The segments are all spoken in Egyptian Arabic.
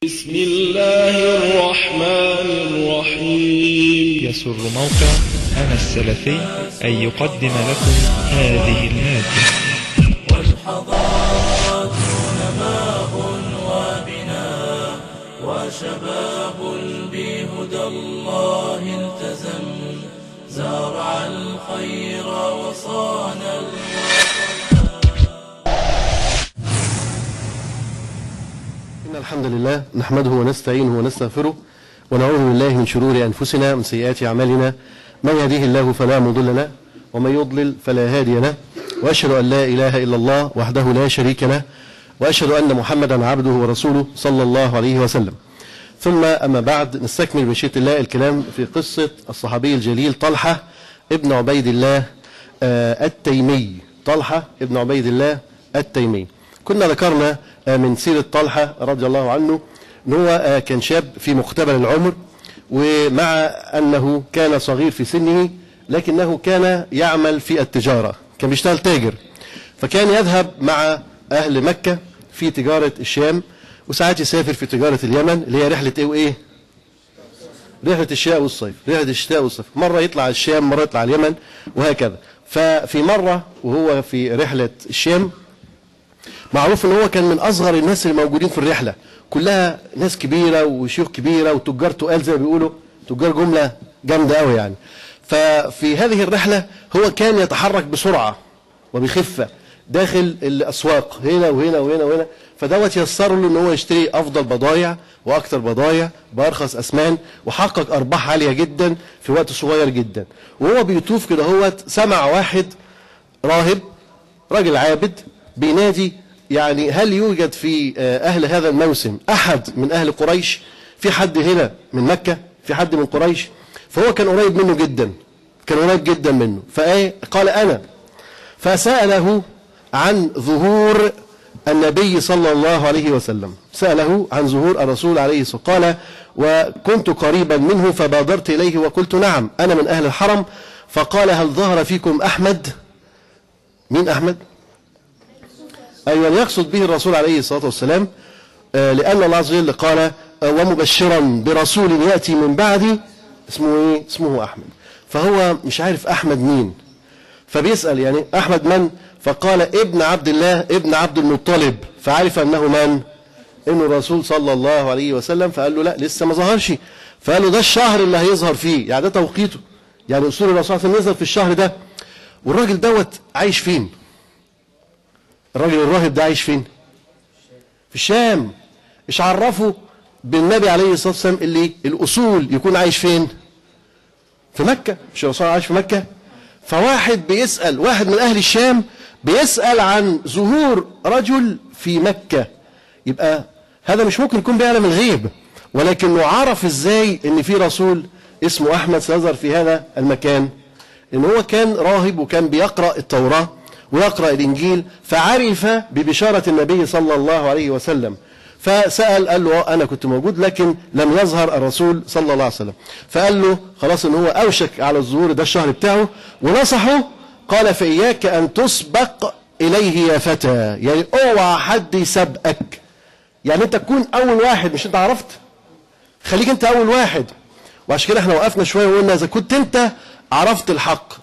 بسم الله الرحمن الرحيم يسر موقع أنا السلفي أن يقدم لكم هذه المادة والحضارات نماء وبناء وشباب بهدى الله التزم زارع الخير وصان إن الحمد لله نحمده ونستعينه ونستغفره ونعوذ بالله من شرور أنفسنا ومن سيئات أعمالنا من يهديه الله فلا مضل له ومن يضلل فلا هادي له وأشهد أن لا إله إلا الله وحده لا شريك له وأشهد أن محمدا عبده ورسوله صلى الله عليه وسلم ثم أما بعد نستكمل بشيء الله الكلام في قصة الصحابي الجليل طلحة ابن عبيد الله آه، التيمي طلحة ابن عبيد الله التيمي كنا ذكرنا آه، من سيرة طلحة رضي الله عنه ان هو آه، كان شاب في مقتبل العمر ومع أنه كان صغير في سنه لكنه كان يعمل في التجارة كان بيشتغل تاجر فكان يذهب مع أهل مكة في تجارة الشام وساعات يسافر في تجارة اليمن اللي هي رحلة إيه وإيه رحلة الشتاء والصيف رحلة الشتاء والصيف مرة يطلع الشام مرة يطلع اليمن وهكذا ففي مرة وهو في رحلة الشام معروف ان هو كان من اصغر الناس اللي موجودين في الرحله كلها ناس كبيره وشيوخ كبيره وتجار تقال زي ما بيقولوا تجار جمله جامده قوي يعني ففي هذه الرحله هو كان يتحرك بسرعه وبخفه داخل الاسواق هنا وهنا وهنا وهنا فدوت يسر له ان هو يشتري افضل بضايع واكثر بضايع بارخص اسمان وحقق ارباح عاليه جدا في وقت صغير جدا وهو بيطوف كده هوت سمع واحد راهب راجل عابد بينادي يعني هل يوجد في آه، أهل هذا الموسم أحد من أهل قريش في حد هنا من مكة في حد من قريش فهو كان قريب منه جدا كان قريب جدا منه فايه قال أنا فسأله عن ظهور النبي صلى الله عليه وسلم سأله عن ظهور الرسول عليه الصلاة والسلام قال وكنت قريبا منه فبادرت إليه وقلت نعم أنا من أهل الحرم فقال هل ظهر فيكم أحمد مين أحمد أيوة يقصد به الرسول عليه الصلاة والسلام آه، لأن الله عز وجل قال آه، ومبشرا برسول يأتي من بعدي اسمه إيه؟ اسمه أحمد فهو مش عارف أحمد مين فبيسأل يعني أحمد من فقال ابن عبد الله ابن عبد المطلب فعرف أنه من إنه الرسول صلى الله عليه وسلم فقال له لا لسه ما ظهرش فقال له ده الشهر اللي هيظهر فيه يعني ده توقيته يعني أصول الرسول صلى الله عليه وسلم يظهر في الشهر ده والراجل دوت عايش فين الراجل الراهب ده عايش فين في الشام ايش عرفه بالنبي عليه الصلاه والسلام اللي الاصول يكون عايش فين في مكه مش الرسول عايش في مكه فواحد بيسال واحد من اهل الشام بيسال عن ظهور رجل في مكه يبقى هذا مش ممكن يكون بيعلم الغيب ولكنه عرف ازاي ان في رسول اسمه احمد سيظهر في هذا المكان ان هو كان راهب وكان بيقرا التوراه ويقرا الانجيل فعرف ببشاره النبي صلى الله عليه وسلم فسال قال له آه، انا كنت موجود لكن لم يظهر الرسول صلى الله عليه وسلم فقال له خلاص ان هو اوشك على الظهور ده الشهر بتاعه ونصحه قال فاياك ان تسبق اليه يا فتى يعني اوعى حد يسبقك يعني انت تكون اول واحد مش انت عرفت خليك انت اول واحد وعشان كده احنا وقفنا شويه وقلنا اذا كنت انت عرفت الحق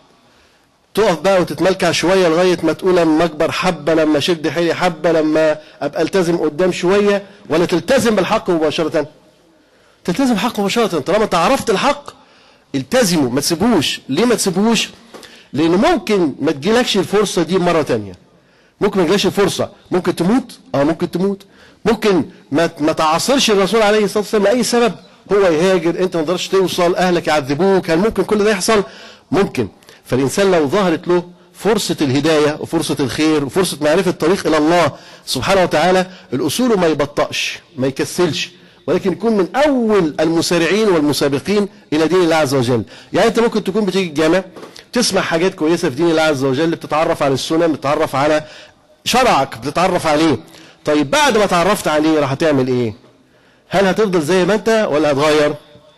تقف بقى وتتملكع شويه لغايه ما تقول لما اكبر حبه لما شد حيلي حبه لما ابقى التزم قدام شويه ولا تلتزم بالحق مباشره تلتزم بالحق مباشره طالما انت عرفت الحق التزمه ما تسيبوش ليه ما تسيبوش لان ممكن ما تجيلكش الفرصه دي مره تانية ممكن ما تجيلكش الفرصه ممكن تموت اه ممكن تموت ممكن ما ما تعاصرش الرسول عليه الصلاه والسلام لاي سبب هو يهاجر انت ما تقدرش توصل اهلك يعذبوك هل ممكن كل ده يحصل ممكن فالانسان لو ظهرت له فرصة الهداية وفرصة الخير وفرصة معرفة الطريق إلى الله سبحانه وتعالى الأصول ما يبطأش ما يكسلش ولكن يكون من أول المسارعين والمسابقين إلى دين الله عز وجل يعني أنت ممكن تكون بتيجي الجامع تسمع حاجات كويسة في دين الله عز وجل بتتعرف على السنن بتتعرف على شرعك بتتعرف عليه طيب بعد ما تعرفت عليه راح هتعمل إيه هل هتفضل زي ما أنت ولا هتغير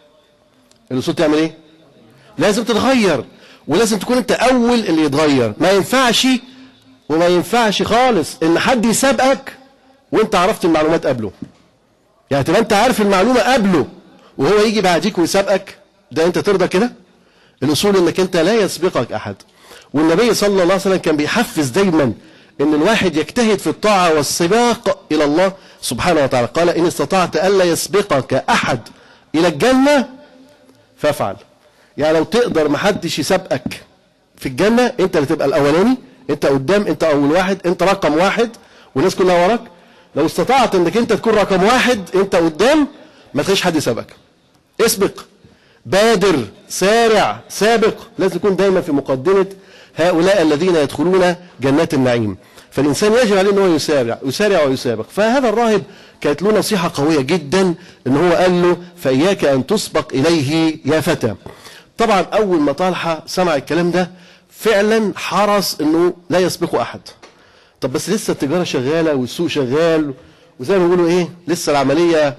الأصول تعمل إيه لازم تتغير ولازم تكون انت اول اللي يتغير ما ينفعش وما ينفعش خالص ان حد يسابقك وانت عرفت المعلومات قبله يعني تبقى انت عارف المعلومه قبله وهو يجي بعديك ويسابقك ده انت ترضى كده الاصول انك انت لا يسبقك احد والنبي صلى الله عليه وسلم كان بيحفز دايما ان الواحد يجتهد في الطاعه والسباق الى الله سبحانه وتعالى قال ان استطعت الا يسبقك احد الى الجنه فافعل يعني لو تقدر محدش يسابقك في الجنه انت اللي تبقى الاولاني انت قدام انت اول واحد انت رقم واحد والناس كلها وراك لو استطعت انك انت تكون رقم واحد انت قدام ما تخليش حد يسابقك اسبق بادر سارع سابق لازم تكون دايما في مقدمة هؤلاء الذين يدخلون جنات النعيم فالإنسان يجب عليه أنه يسارع يسارع ويسابق فهذا الراهب كانت له نصيحة قوية جدا أن هو قال له فإياك أن تسبق إليه يا فتى طبعا أول ما طالحة سمع الكلام ده فعلا حرص أنه لا يسبقه أحد طب بس لسه التجارة شغالة والسوق شغال وزي ما بيقولوا إيه لسه العملية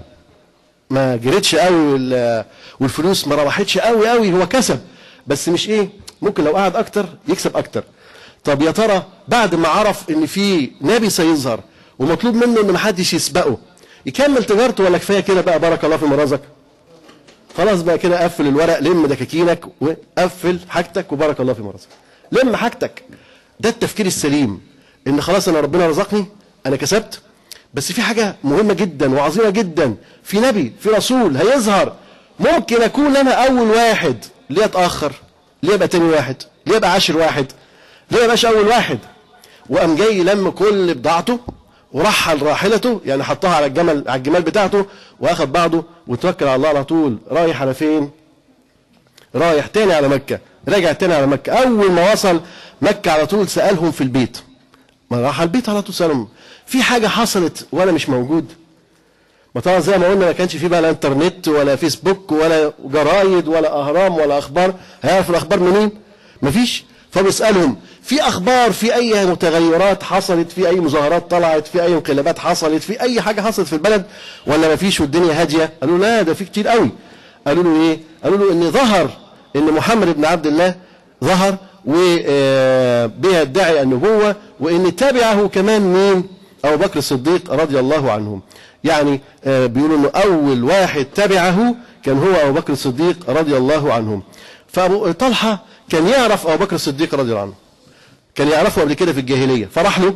ما جريتش قوي وال- والفلوس ما روحتش قوي قوي هو كسب بس مش ايه ممكن لو قعد اكتر يكسب اكتر طب يا ترى بعد ما عرف ان في نبي سيظهر ومطلوب منه ان محدش يسبقه يكمل تجارته ولا كفايه كده بقى بارك الله في مرزقك خلاص بقى كده قفل الورق لم دكاكينك وقفل حاجتك وبارك الله في مرزقك لم حاجتك ده التفكير السليم ان خلاص انا ربنا رزقني انا كسبت بس في حاجة مهمة جدا وعظيمة جدا في نبي في رسول هيظهر ممكن اكون انا اول واحد ليه اتاخر ليه ابقى تاني واحد ليه ابقى عاشر واحد ليه مبقاش اول واحد وقام جاي لم كل بضاعته ورحل راحلته يعني حطها على الجمل على الجمال بتاعته واخد بعضه وتوكل على الله على طول رايح على فين رايح تاني على مكة راجع تاني على مكة أول ما وصل مكة على طول سألهم في البيت ما راح على البيت على طول سألهم في حاجة حصلت وأنا مش موجود ما طبعا زي ما قلنا ما كانش في بقى لا انترنت ولا فيسبوك ولا جرايد ولا أهرام ولا أخبار هيعرف الأخبار منين مفيش فبيسألهم في أخبار في أي متغيرات حصلت في أي مظاهرات طلعت في أي انقلابات حصلت في أي حاجة حصلت في البلد ولا مفيش والدنيا هادية قالوا لا ده في كتير قوي قالوا له إيه قالوا له إن ظهر إن محمد بن عبد الله ظهر وبيدعي النبوة وإن تبعه كمان مين أبو بكر الصديق رضي الله عنهم يعني آه، بيقولوا إنه أول واحد تبعه كان هو أبو بكر الصديق رضي الله عنهم فأبو طلحة كان يعرف أبو بكر الصديق رضي الله عنه كان يعرفه قبل كده في الجاهلية فراح له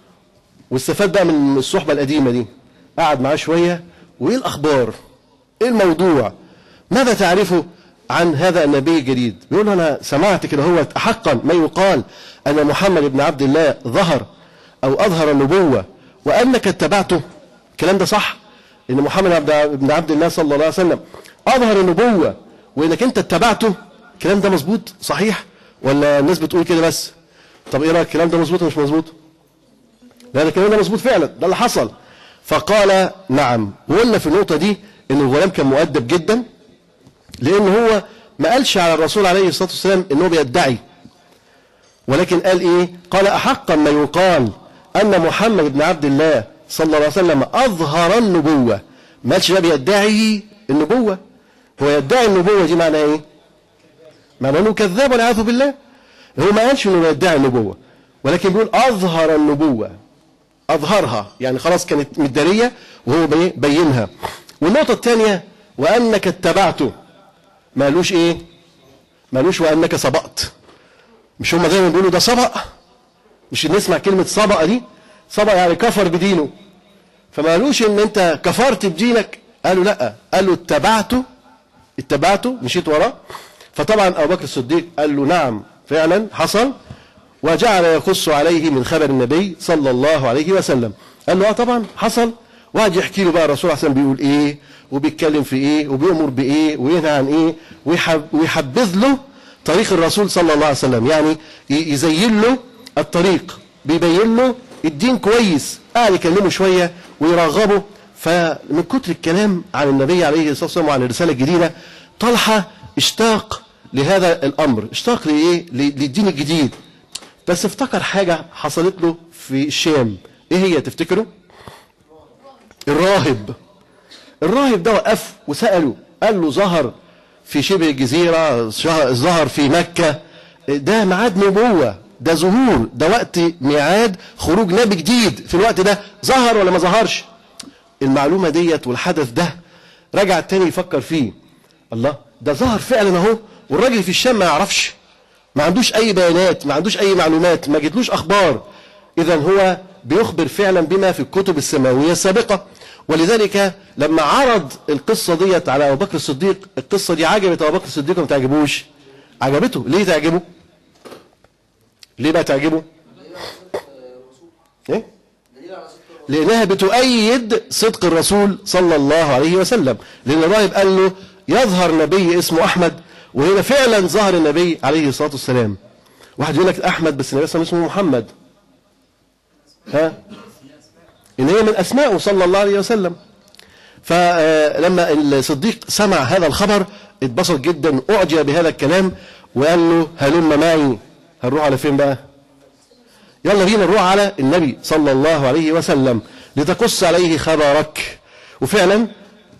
واستفاد بقى من الصحبة القديمة دي قعد معاه شوية وإيه الأخبار إيه الموضوع ماذا تعرفه عن هذا النبي الجديد بيقول له أنا سمعت كده هو حقا ما يقال أن محمد بن عبد الله ظهر أو أظهر النبوة وأنك اتبعته الكلام ده صح ان محمد عبد- بن عبد الله صلى الله عليه وسلم اظهر النبوه وانك انت اتبعته الكلام ده مظبوط صحيح ولا الناس بتقول كده بس طب ايه رايك الكلام ده مظبوط ولا مش مظبوط لا ده الكلام ده مظبوط فعلا ده اللي حصل فقال نعم وقلنا في النقطه دي ان الغلام كان مؤدب جدا لان هو ما قالش على الرسول عليه الصلاه والسلام ان هو بيدعي ولكن قال ايه قال احقا ما يقال ان محمد بن عبد الله صلى الله عليه وسلم اظهر النبوه ما قالش ده بيدعي النبوه هو يدعي النبوه دي معناها ايه معناه انه كذاب والعياذ بالله هو ما قالش انه يدعي النبوه ولكن بيقول اظهر النبوه اظهرها يعني خلاص كانت مداريه وهو بي- بينها والنقطه الثانيه وانك اتبعته ما قالوش ايه ما قالوش وانك سبقت مش هم دايما بيقولوا ده سبق مش نسمع كلمة سبق دي سبق يعني كفر بدينه فما قالوش ان انت كفرت بدينك قالوا لا قالوا اتبعته اتبعته مشيت وراه فطبعا ابو بكر الصديق قال له نعم فعلا حصل وجعل يقص عليه من خبر النبي صلى الله عليه وسلم قال له اه طبعا حصل وقعد يحكي له بقى الرسول عليه الصلاه والسلام بيقول ايه وبيتكلم في ايه وبيأمر بايه وينهى عن ايه ويحب ويحبذ له طريق الرسول صلى الله عليه وسلم يعني ي- يزين له الطريق بيبين له الدين كويس قاعد يكلمه شويه ويرغبه فمن كتر الكلام عن النبي عليه الصلاه والسلام وعن الرساله الجديده طلحه اشتاق لهذا الامر اشتاق لايه ل- للدين الجديد بس افتكر حاجه حصلت له في الشام ايه هي تفتكروا الراهب الراهب ده وقف وسأله قال له ظهر في شبه الجزيرة شه- ظهر في مكة ده ميعاد نبوة ده ظهور ده وقت ميعاد خروج نبي جديد في الوقت ده ظهر ولا ما ظهرش المعلومة ديت والحدث ده رجع تاني يفكر فيه الله ده ظهر فعلا اهو والراجل في الشام ما يعرفش ما عندوش اي بيانات ما عندوش اي معلومات ما جتلوش اخبار اذا هو بيخبر فعلا بما في الكتب السماوية السابقة ولذلك لما عرض القصة ديت على ابو بكر الصديق القصة دي عجبت ابو بكر الصديق وما تعجبوش عجبته ليه تعجبه ليه بقى تعجبه ايه لانها بتؤيد صدق الرسول صلى الله عليه وسلم لان الراهب قال له يظهر نبي اسمه احمد وهنا فعلا ظهر النبي عليه الصلاه والسلام واحد يقول لك احمد بس النبي صلى الله عليه وسلم اسمه محمد ها ان هي من اسمائه صلى الله عليه وسلم فلما الصديق سمع هذا الخبر اتبسط جدا اعجب بهذا الكلام وقال له هلم معي هنروح على فين بقى يلا بينا نروح على النبي صلى الله عليه وسلم لتقص عليه خبرك وفعلا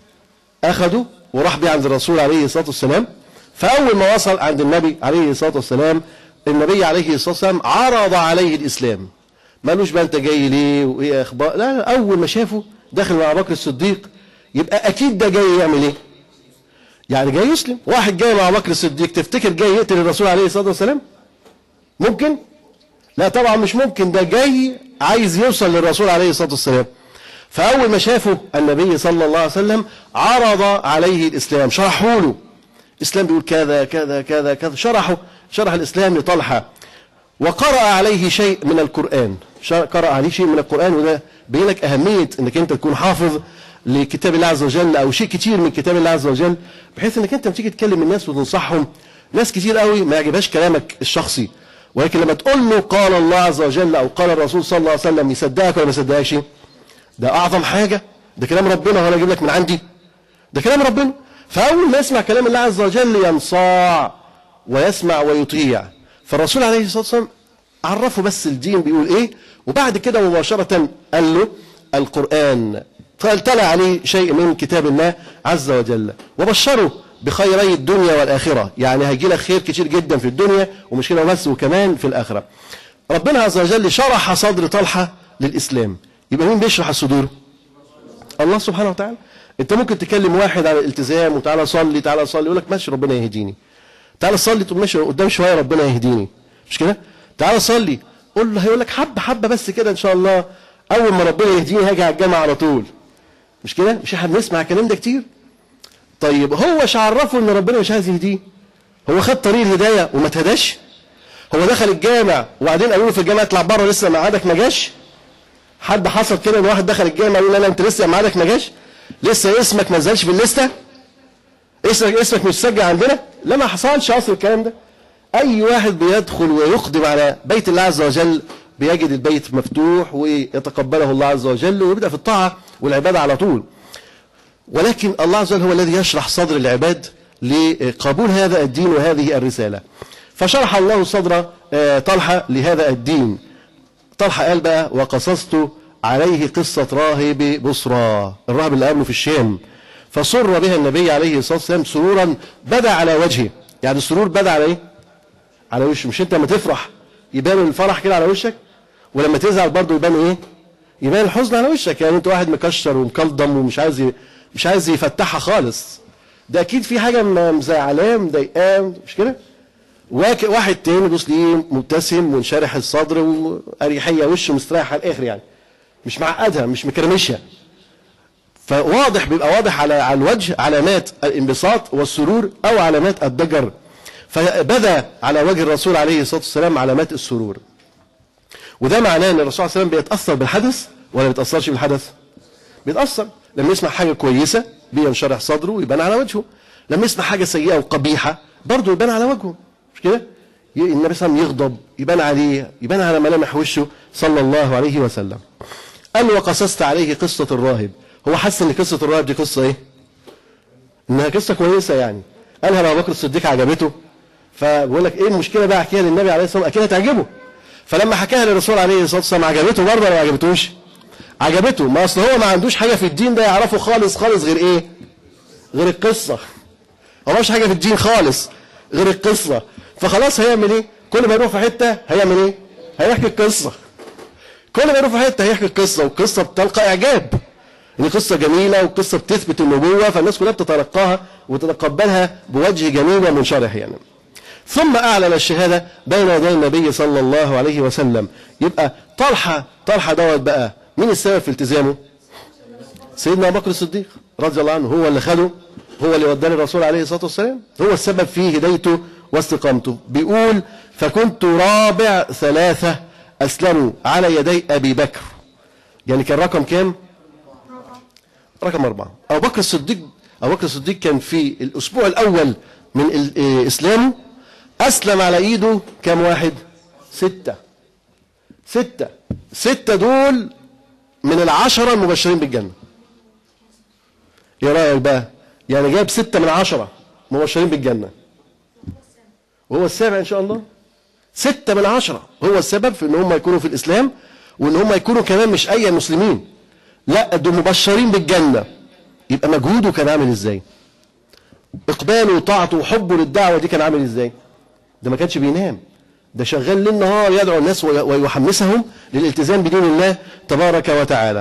اخذوا وراح بيه عند الرسول عليه الصلاه والسلام فاول ما وصل عند النبي عليه الصلاه والسلام النبي عليه الصلاه والسلام عرض عليه الاسلام مالوش بقى انت جاي ليه وايه اخبار لا, لا اول ما شافه داخل مع ابو بكر الصديق يبقى اكيد ده جاي يعمل ايه يعني جاي يسلم واحد جاي مع ابو بكر الصديق تفتكر جاي يقتل الرسول عليه الصلاه والسلام ممكن لا طبعا مش ممكن ده جاي عايز يوصل للرسول عليه الصلاه والسلام فاول ما شافه النبي صلى الله عليه وسلم عرض عليه الاسلام شرحوا له الاسلام بيقول كذا كذا كذا كذا شرحه شرح الاسلام لطلحه وقرأ عليه شيء من القرآن قرأ عليه شيء من القرآن وده بين لك أهمية أنك أنت تكون حافظ لكتاب الله عز وجل أو شيء كتير من كتاب الله عز وجل بحيث أنك أنت لما تيجي تكلم الناس وتنصحهم ناس كتير قوي ما يعجبهاش كلامك الشخصي ولكن لما تقول له قال الله عز وجل أو قال الرسول صلى الله عليه وسلم يصدقك ولا ما يصدقكش ده أعظم حاجة ده كلام ربنا وأنا أجيب لك من عندي ده كلام ربنا فأول ما يسمع كلام الله عز وجل ينصاع ويسمع ويطيع فالرسول عليه الصلاة والسلام عرفه بس الدين بيقول ايه وبعد كده مباشرة قال له القرآن فالتلى عليه شيء من كتاب الله عز وجل وبشره بخيري الدنيا والآخرة يعني هيجي لك خير كتير جدا في الدنيا ومش كده بس وكمان في الآخرة ربنا عز وجل شرح صدر طلحة للإسلام يبقى مين بيشرح الصدور الله سبحانه وتعالى انت ممكن تكلم واحد على الالتزام وتعالى صلي تعالى صلي يقول لك ماشي ربنا يهديني تعالى صلي تقول ماشي قدام شويه ربنا يهديني مش كده تعالى صلي قول له هيقول لك حبه حبه بس كده ان شاء الله اول ما ربنا يهديني هاجي على الجامعه على طول مش كده مش احنا بنسمع الكلام ده كتير طيب هو ايش عرفه ان ربنا مش عايز يهديه هو خد طريق الهدايه وما اتهداش هو دخل الجامع وبعدين قالوا له في الجامعه اطلع بره لسه ميعادك ما جاش حد حصل كده ان واحد دخل الجامع يقول لا انت لسه ميعادك ما جاش لسه اسمك ما نزلش في الليسته اسمك اسمك مش مسجل عندنا لا ما حصلش اصل الكلام ده اي واحد بيدخل ويقدم على بيت الله عز وجل بيجد البيت مفتوح ويتقبله الله عز وجل ويبدا في الطاعه والعباده على طول ولكن الله عز وجل هو الذي يشرح صدر العباد لقبول هذا الدين وهذه الرساله فشرح الله صدر طلحه لهذا الدين طلحه قال بقى وقصصت عليه قصه راهب بصرى الراهب اللي قابله في الشام فسر بها النبي عليه الصلاه والسلام سرورا بدا على وجهه يعني السرور بدا على ايه على وشه مش انت لما تفرح يبان الفرح كده على وشك ولما تزعل برضه يبان ايه يبان الحزن على وشك يعني انت واحد مكشر ومكلضم ومش عايز ي... مش عايز يفتحها خالص ده اكيد في حاجه مزعلاه مضايقاه مش كده واحد تاني بص ليه مبتسم وانشرح الصدر واريحيه وشه مستريح على الاخر يعني مش معقدها مش مكرمشها فواضح بيبقى واضح على على الوجه علامات الانبساط والسرور او علامات الضجر فبدا على وجه الرسول عليه الصلاه والسلام علامات السرور وده معناه ان الرسول صلى الله عليه وسلم بيتاثر بالحدث ولا ما بيتاثرش بالحدث بيتاثر لما يسمع حاجه كويسه بينشرح صدره ويبان على وجهه لما يسمع حاجه سيئه وقبيحه برضه يبان على وجهه مش كده النبي صلى الله عليه وسلم يغضب يبان عليه يبان على ملامح وشه صلى الله عليه وسلم قال وقصصت عليه قصه الراهب هو حس ان قصه الراهب دي قصه ايه انها قصه كويسه يعني قالها ابو بكر الصديق عجبته فبقول لك ايه المشكله بقى احكيها للنبي عليه الصلاه والسلام اكيد هتعجبه فلما حكاها للرسول عليه الصلاه والسلام عجبته برضه ولا ما عجبتوش عجبته ما اصل هو ما عندوش حاجه في الدين ده يعرفه خالص خالص غير ايه غير القصه هو مش حاجه في الدين خالص غير القصه فخلاص هيعمل ايه كل ما يروح في حته هيعمل ايه هيحكي القصه كل ما يروح في حته هيحكي القصه والقصه بتلقى اعجاب دي قصة جميلة وقصة بتثبت النبوة فالناس كلها بتتلقاها وتتقبلها بوجه جميل ومنشرح يعني ثم أعلن الشهادة بين يدي النبي صلى الله عليه وسلم يبقى طلحة طلحة دوت بقى مين السبب في التزامه سيدنا أبو بكر الصديق رضي الله عنه هو اللي خده هو اللي وداني الرسول عليه الصلاة والسلام هو السبب في هدايته واستقامته بيقول فكنت رابع ثلاثة أسلموا على يدي أبي بكر يعني كان رقم كام رقم أربعة أبو بكر الصديق أبو بكر الصديق كان في الأسبوع الأول من ال- إيه، إسلامه أسلم على إيده كام واحد ستة ستة ستة دول من العشرة المبشرين بالجنة ايه رأيك بقى يعني جايب ستة من عشرة مبشرين بالجنة وهو السابع ان شاء الله ستة من عشرة هو السبب في ان هم يكونوا في الاسلام وان هم يكونوا كمان مش اي مسلمين لا دول مبشرين بالجنة يبقى مجهوده كان عامل ازاي اقباله وطاعته وحبه للدعوة دي كان عامل ازاي ده ما كانش بينام ده شغال ليل نهار يدعو الناس وي- ويحمسهم للالتزام بدين الله تبارك وتعالى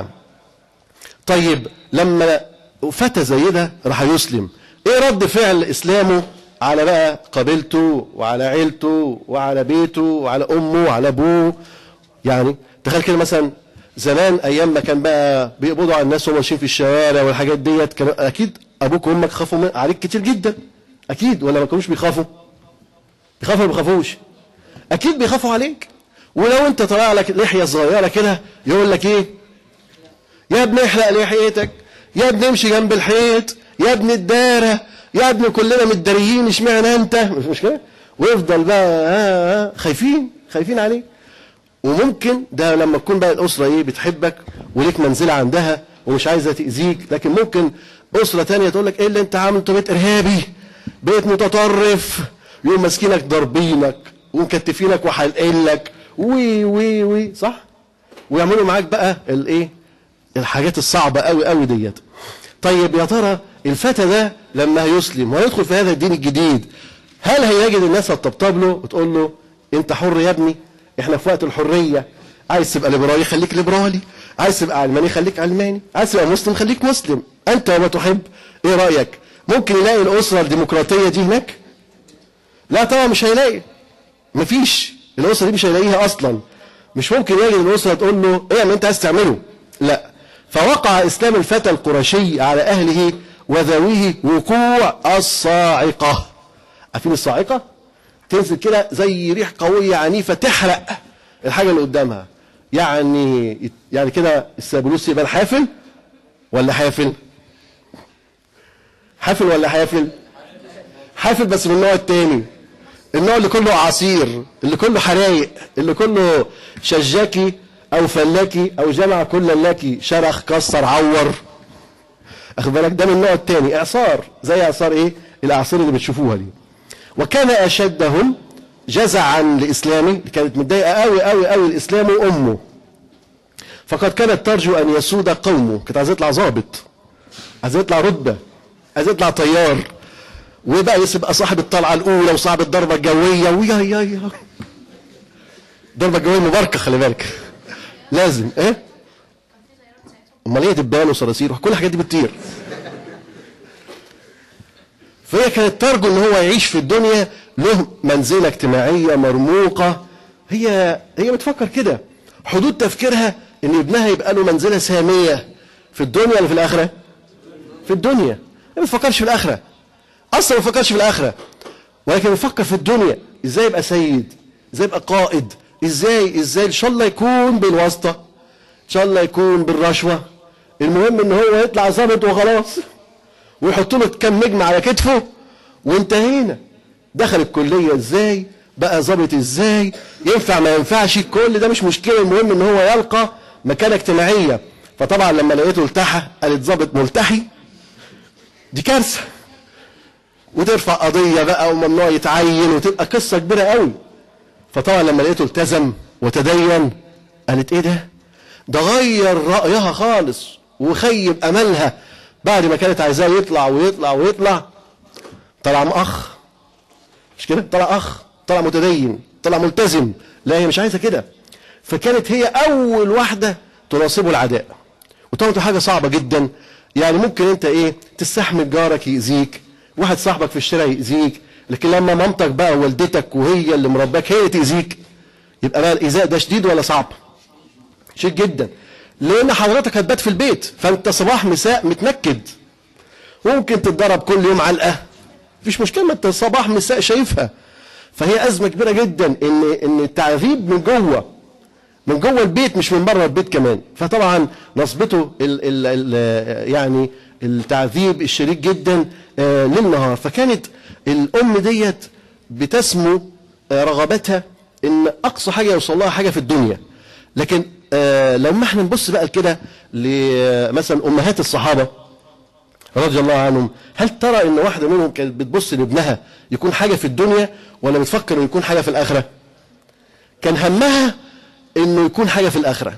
طيب لما فتى زي ده راح يسلم ايه رد فعل اسلامه على بقى قبيلته وعلى عيلته وعلى بيته وعلى امه وعلى ابوه يعني تخيل كده مثلا زمان ايام ما كان بقى بيقبضوا على الناس وهم ماشيين في الشوارع والحاجات ديت كان اكيد ابوك وامك خافوا من عليك كتير جدا اكيد ولا ما كانوش بيخافوا بيخافوا ولا ما بيخافوش اكيد بيخافوا عليك ولو انت طلع لك لحيه صغيره كده يقول لك ايه يا ابني احلق لحيتك يا ابني امشي جنب الحيط يا ابني الدارة يا ابني كلنا متداريين اشمعنى انت مش مشكلة ويفضل بقى آه آه خايفين خايفين عليه وممكن ده لما تكون بقى الأسرة ايه بتحبك وليك منزلة عندها ومش عايزة تأذيك لكن ممكن أسرة تانية تقول لك ايه اللي انت عامل انت بيت إرهابي بيت متطرف يقوم ماسكينك ضاربينك ومكتفينك وحلقينك وي وي وي صح ويعملوا معاك بقى الايه الحاجات الصعبة قوي قوي ديت طيب يا ترى الفتى ده لما هيسلم ويدخل في هذا الدين الجديد هل هيجد الناس هتطبطب له وتقول له انت حر يا ابني احنا في وقت الحرية عايز تبقى ليبرالي خليك ليبرالي عايز تبقى علماني خليك علماني عايز تبقى مسلم خليك مسلم انت وما تحب ايه رأيك ممكن يلاقي الأسرة الديمقراطية دي هناك لا طبعا مش هيلاقي مفيش الأسرة دي مش هيلاقيها أصلا مش ممكن يجي الأسرة تقول له ايه اللي انت عايز تعمله لا فوقع إسلام الفتى القرشي على أهله وذويه وقوع الصاعقة عارفين الصاعقة تنزل كده زي ريح قوية عنيفة تحرق الحاجة اللي قدامها يعني يعني كده السابلوس يبقى حافل ولا حافل حافل ولا حافل حافل بس من النوع التاني النوع اللي كله عصير اللي كله حرايق اللي كله شجاكي او فلاكي او جمع كل لك شرخ كسر عور اخد بالك ده من النوع الثاني اعصار زي اعصار ايه الاعصار اللي بتشوفوها دي وكان اشدهم جزعا لاسلامه اللي كانت متضايقه قوي قوي قوي الاسلام وامه فقد كانت ترجو ان يسود قومه كانت عايز يطلع ظابط عايز يطلع رتبه عايز يطلع طيار وبقى يبقى صاحب الطلعه الاولى وصاحب الضربه الجويه ويا يا يا الضربه الجويه مباركه خلي بالك لازم ايه امال ايه دبان وصراصير وكل الحاجات دي بتطير فهي كانت ترجو ان هو يعيش في الدنيا له منزله اجتماعيه مرموقه هي هي بتفكر كده حدود تفكيرها ان ابنها يبقى له منزله ساميه في الدنيا ولا في الاخره في الدنيا ما بتفكرش في الاخره اصلا ما بتفكرش في الاخره ولكن بتفكر في الدنيا ازاي يبقى سيد ازاي يبقى قائد ازاي ازاي ان شاء الله يكون بالواسطه ان شاء الله يكون بالرشوه المهم ان هو يطلع ظابط وخلاص ويحط له كام نجم على كتفه وانتهينا دخل الكليه ازاي بقى ظابط ازاي ينفع ما ينفعش كل ده مش مشكله المهم ان هو يلقى مكانه اجتماعيه فطبعا لما لقيته التحى قالت ظابط ملتحي دي كارثه وترفع قضيه بقى وممنوع يتعين وتبقى قصه كبيره قوي فطبعا لما لقيته التزم وتدين قالت ايه ده ده غير رأيها خالص وخيب املها بعد ما كانت عايزاه يطلع ويطلع ويطلع طلع اخ مش كده طلع اخ طلع متدين طلع ملتزم لا هي مش عايزه كده فكانت هي اول واحده تناصبه العداء وطبعا حاجه صعبه جدا يعني ممكن انت ايه تستحمل جارك يأذيك واحد صاحبك في الشارع يأذيك لكن لما مامتك بقى والدتك وهي اللي مرباك هي تأذيك يبقى بقى الإيذاء ده شديد ولا صعب شديد جدا لأن حضرتك هتبات في البيت فأنت صباح مساء متنكد ممكن تتضرب كل يوم علقة مفيش مشكلة ما انت صباح مساء شايفها فهي أزمة كبيرة جدا إن إن التعذيب من جوه من جوه البيت مش من بره البيت كمان فطبعا نصبته ال ال ال يعني التعذيب الشديد جدا آه، ليل نهار فكانت الام ديت بتسمو آه، رغبتها ان اقصى حاجه يوصل لها حاجه في الدنيا لكن آه، لما احنا نبص بقى كده لمثلا امهات الصحابه رضي الله عنهم هل ترى ان واحده منهم كانت بتبص لابنها يكون حاجه في الدنيا ولا بتفكر انه يكون حاجه في الاخره كان همها انه يكون حاجه في الاخره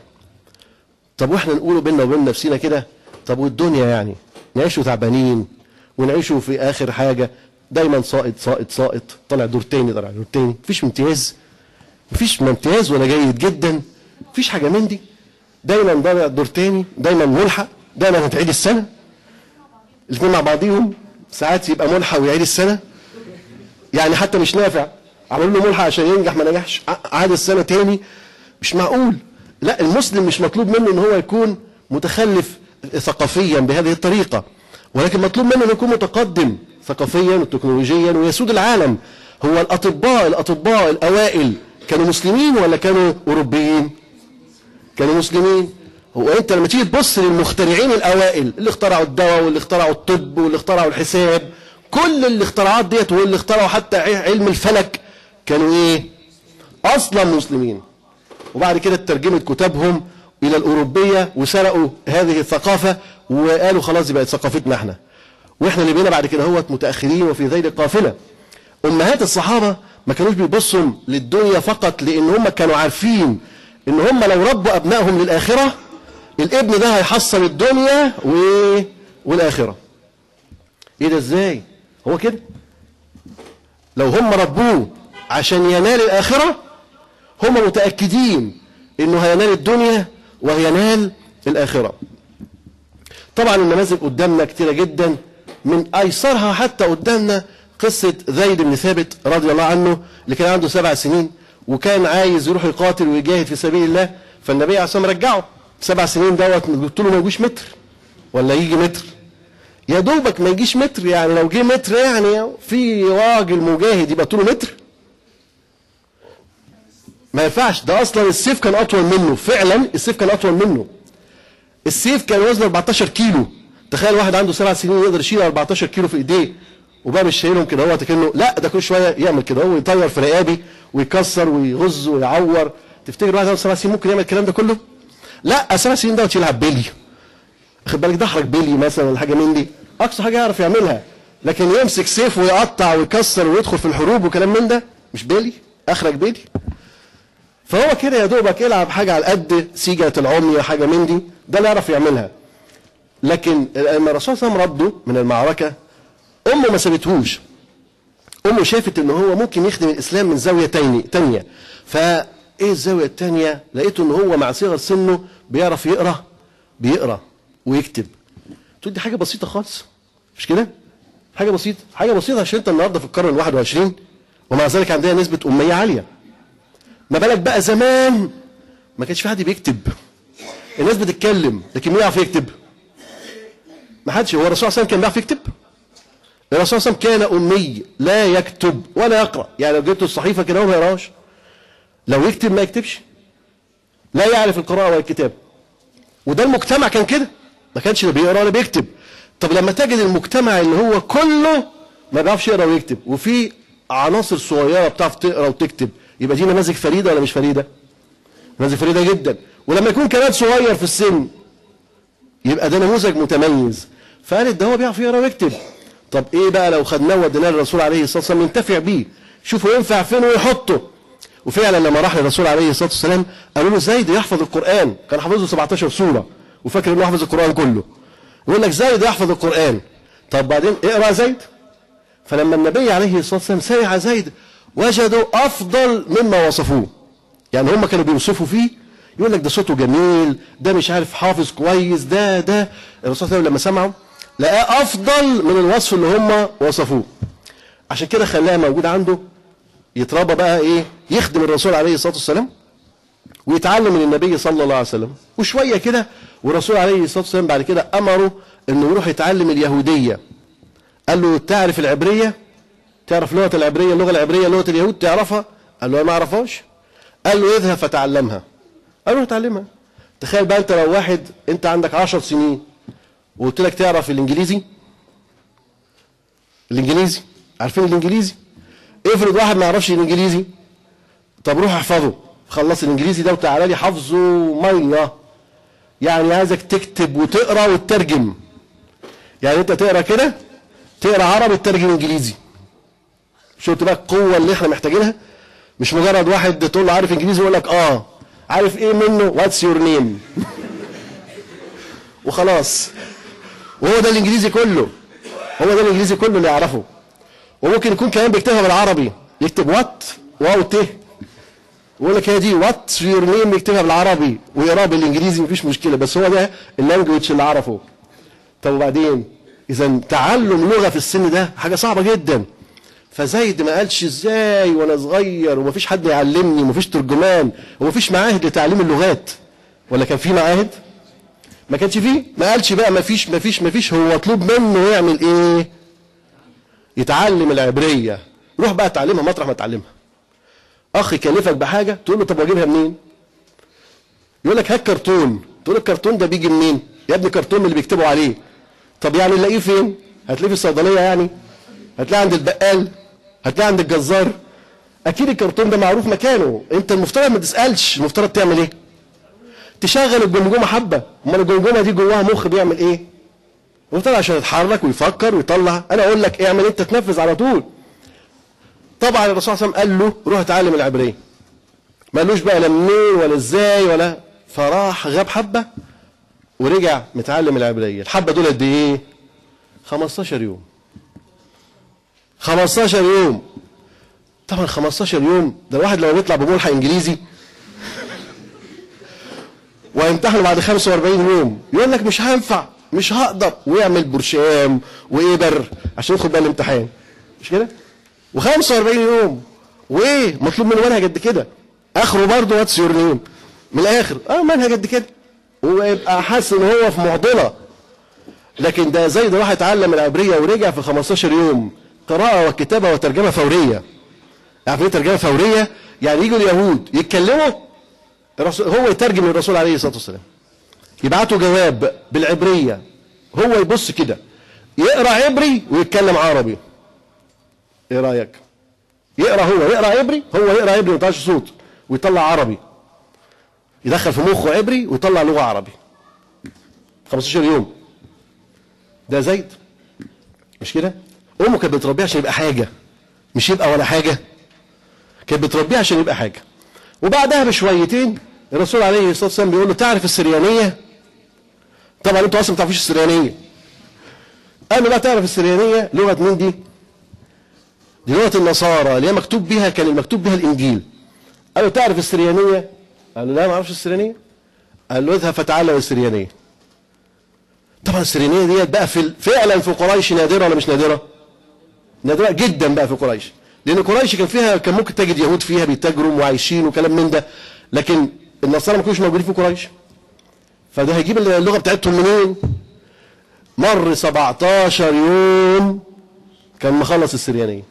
طب واحنا نقوله بينا وبين نفسنا كده طب والدنيا يعني نعيشوا تعبانين ونعيشوا في اخر حاجه دايما ساقط ساقط ساقط طالع دور تاني طالع دور تاني مفيش امتياز مفيش لا امتياز ولا جيد جدا مفيش حاجه من دي دايما طالع دور تاني دايما ملحق دايما هتعيد السنه الاثنين مع بعضيهم ساعات يبقى ملحق ويعيد السنه يعني حتى مش نافع عملوا له ملحق عشان ينجح ما نجحش ع- عاد السنه تاني مش معقول لا المسلم مش مطلوب منه ان هو يكون متخلف ثقافيا بهذه الطريقه ولكن مطلوب منه ان يكون متقدم ثقافيا وتكنولوجيا ويسود العالم هو الاطباء الاطباء الاوائل كانوا مسلمين ولا كانوا اوروبيين كانوا مسلمين هو انت لما تيجي تبص للمخترعين الاوائل اللي اخترعوا الدواء واللي اخترعوا الطب واللي اخترعوا الحساب كل الاختراعات ديت واللي اخترعوا حتى علم الفلك كانوا ايه اصلا مسلمين وبعد كده ترجمت كتابهم الى الاوروبيه وسرقوا هذه الثقافه وقالوا خلاص دي بقت ثقافتنا احنا واحنا اللي بقينا بعد كده هوت متاخرين وفي ذيل قافله امهات الصحابه ما كانوش بيبصوا للدنيا فقط لان هم كانوا عارفين ان هم لو ربوا ابنائهم للاخره الابن ده هيحصل الدنيا و... والاخره ايه ده ازاي هو كده لو هم ربوه عشان ينال الاخره هم متاكدين انه هينال الدنيا وهينال الاخره طبعا النماذج قدامنا كتيره جدا من ايسرها حتى قدامنا قصه زيد بن ثابت رضي الله عنه اللي كان عنده سبع سنين وكان عايز يروح يقاتل ويجاهد في سبيل الله فالنبي عليه الصلاه والسلام رجعه سبع سنين دوت قلت له ما يجيش متر ولا يجي متر يا دوبك ما يجيش متر يعني لو جه متر يعني في راجل مجاهد يبقى طوله متر ما ينفعش ده اصلا السيف كان اطول منه فعلا السيف كان اطول منه السيف كان وزنه 14 كيلو تخيل واحد عنده سبع سنين يقدر يشيل 14 كيلو في ايديه وبقى مش شايلهم كده هو كانه لا ده كل شويه يعمل كده هو يطير في رقابي ويكسر ويغز ويعور تفتكر واحد عنده سبع سنين ممكن يعمل الكلام ده كله؟ لا سبع سنين دوت يلعب بيلي خد بالك ضحرك بيلي مثلا ولا حاجه من دي اقصى حاجه يعرف يعملها لكن يمسك سيف ويقطع ويكسر ويدخل في الحروب وكلام من ده مش بيلي اخرك بيلي فهو كده يا دوبك يلعب حاجه على قد سيجه العمي حاجه من دي ده اللي يعرف يعملها لكن لما الرسول صلى الله عليه وسلم رده من المعركه امه ما سابتهوش امه شافت ان هو ممكن يخدم الاسلام من زاويه تاني تانية فايه الزاويه التانية لقيته ان هو مع صغر سنه بيعرف يقرا بيقرا ويكتب تقول دي حاجه بسيطه خالص مش كده حاجه بسيطه حاجه بسيطه عشان انت النهارده في القرن ال 21 ومع ذلك عندنا نسبه اميه عاليه ما بالك بقى زمان ما كانش في حد بيكتب الناس بتتكلم لكن مين يعرف يكتب ما حدش هو الرسول صلى الله عليه وسلم كان بيعرف يكتب الرسول صلى الله عليه وسلم كان امي لا يكتب ولا يقرا يعني لو جبت الصحيفه كده هو ما يقراش لو يكتب ما يكتبش لا يعرف القراءه ولا الكتاب وده المجتمع كان كده ما كانش لا بيقرا ولا بيكتب طب لما تجد المجتمع اللي هو كله ما بيعرفش يقرا ويكتب وفي عناصر صغيره بتعرف تقرا وتكتب يبقى دي نماذج فريده ولا مش فريده؟ نماذج فريده جدا ولما يكون كمان صغير في السن يبقى ده نموذج متميز فقالت ده هو بيعرف يقرا ويكتب طب ايه بقى لو خدناه وديناه للرسول عليه الصلاه والسلام ينتفع بيه شوفوا ينفع فين ويحطه وفعلا لما راح للرسول عليه الصلاه والسلام قالوا له زيد يحفظ القران كان حافظه 17 سوره وفاكر انه حافظ القران كله يقول لك زيد يحفظ القران طب بعدين اقرا زيد فلما النبي عليه الصلاه والسلام سمع زيد وجدوا افضل مما وصفوه يعني هم كانوا بيوصفوا فيه يقول لك ده صوته جميل ده مش عارف حافظ كويس ده ده الرسول صلى الله عليه وسلم لما سمعه لقاه افضل من الوصف اللي هم وصفوه عشان كده خلاها موجود عنده يتربى بقى ايه يخدم الرسول عليه الصلاه والسلام ويتعلم من النبي صلى الله عليه وسلم وشويه كده والرسول عليه الصلاه والسلام بعد كده امره انه يروح يتعلم اليهوديه قال له تعرف العبريه تعرف لغه العبريه اللغه العبريه لغه اليهود تعرفها قال له أنا ما اعرفهاش قال له اذهب فتعلمها قال له اتعلمها تخيل بقى انت لو واحد انت عندك عشر سنين وقلت لك تعرف الانجليزي الانجليزي عارفين الانجليزي افرض واحد ما يعرفش الانجليزي طب روح احفظه خلص الانجليزي ده وتعالى لي حفظه ميه يعني عايزك تكتب وتقرا وتترجم يعني انت تقرا كده تقرا عربي تترجم انجليزي شفت بقى القوه اللي احنا محتاجينها مش مجرد واحد تقول له عارف انجليزي يقول لك اه عارف ايه منه واتس يور نيم وخلاص وهو ده الانجليزي كله هو ده الانجليزي كله اللي يعرفه وممكن يكون كمان بيكتبها بالعربي يكتب وات واو ت ويقول لك هي دي وات يور نيم يكتبها بالعربي ويقراها بالانجليزي مفيش مشكله بس هو ده اللانجوج اللي عرفه طب وبعدين اذا تعلم لغه في السن ده حاجه صعبه جدا فزايد ما قالش ازاي وانا صغير ومفيش حد يعلمني ومفيش ترجمان ومفيش معاهد لتعليم اللغات ولا كان في معاهد ما كانش فيه ما قالش بقى مفيش مفيش مفيش هو مطلوب منه يعمل ايه يتعلم العبريه روح بقى اتعلمها مطرح ما اتعلمها اخ يكلفك بحاجه تقول له طب واجيبها منين يقول لك هات كرتون تقول له الكرتون ده بيجي منين يا ابني كرتون من اللي بيكتبوا عليه طب يعني نلاقيه فين هتلاقيه في الصيدليه يعني هتلاقيه عند البقال هتلاقيه عند الجزار اكيد الكرتون ده معروف مكانه انت المفترض ما تسالش المفترض تعمل ايه تشغل الجمجمه حبه امال الجمجمه دي جواها مخ بيعمل ايه المفترض عشان يتحرك ويفكر ويطلع انا اقول لك اعمل انت تنفذ على طول طبعا الرسول صلى الله عليه وسلم قال له روح اتعلم العبريه ما قالوش بقى لا منين ولا ازاي ولا فراح غاب حبه ورجع متعلم العبريه الحبه دول قد ايه 15 يوم 15 يوم طبعا 15 يوم ده الواحد لو يطلع بملحق انجليزي ويمتحن بعد 45 يوم يقول لك مش هينفع مش هقدر ويعمل برشام وإبر عشان يدخل بقى الامتحان مش كده؟ و45 يوم وايه مطلوب منه منهج قد كده اخره برضه واتس يور نيم من الاخر اه منهج قد كده ويبقى حاسس ان هو في معضله لكن ده زي ده راح اتعلم العبريه ورجع في 15 يوم قراءه وكتابه وترجمه فوريه عارف ايه ترجمه فوريه يعني يجوا اليهود يتكلموا الرسول هو يترجم للرسول عليه الصلاه والسلام يبعتوا جواب بالعبريه هو يبص كده يقرا عبري ويتكلم عربي ايه رايك يقرا هو يقرا عبري هو يقرا عبري ما يطلعش صوت ويطلع عربي يدخل في مخه عبري ويطلع لغه عربي 15 يوم ده زيد مش كده امه كانت بتربيه عشان يبقى حاجه مش يبقى ولا حاجه كانت بتربيه عشان يبقى حاجه وبعدها بشويتين الرسول عليه الصلاه والسلام بيقول له تعرف السريانيه طبعا انتوا اصلا ما تعرفوش السريانيه قال له بقى تعرف السريانيه لغه مين دي دي لغه النصارى اللي هي مكتوب بها كان المكتوب بها الانجيل قال له تعرف السريانيه قال له لا ما اعرفش السريانيه قال له اذهب فتعلم السريانيه طبعا السريانيه ديت بقى في فعلا في قريش نادره ولا مش نادره نادره جدا بقى في قريش لان قريش كان فيها كان ممكن تجد يهود فيها بيتاجروا وعايشين وكلام من ده لكن النصارى ما كانوش موجودين في قريش فده هيجيب اللغه بتاعتهم منين مر 17 يوم كان مخلص السريانيه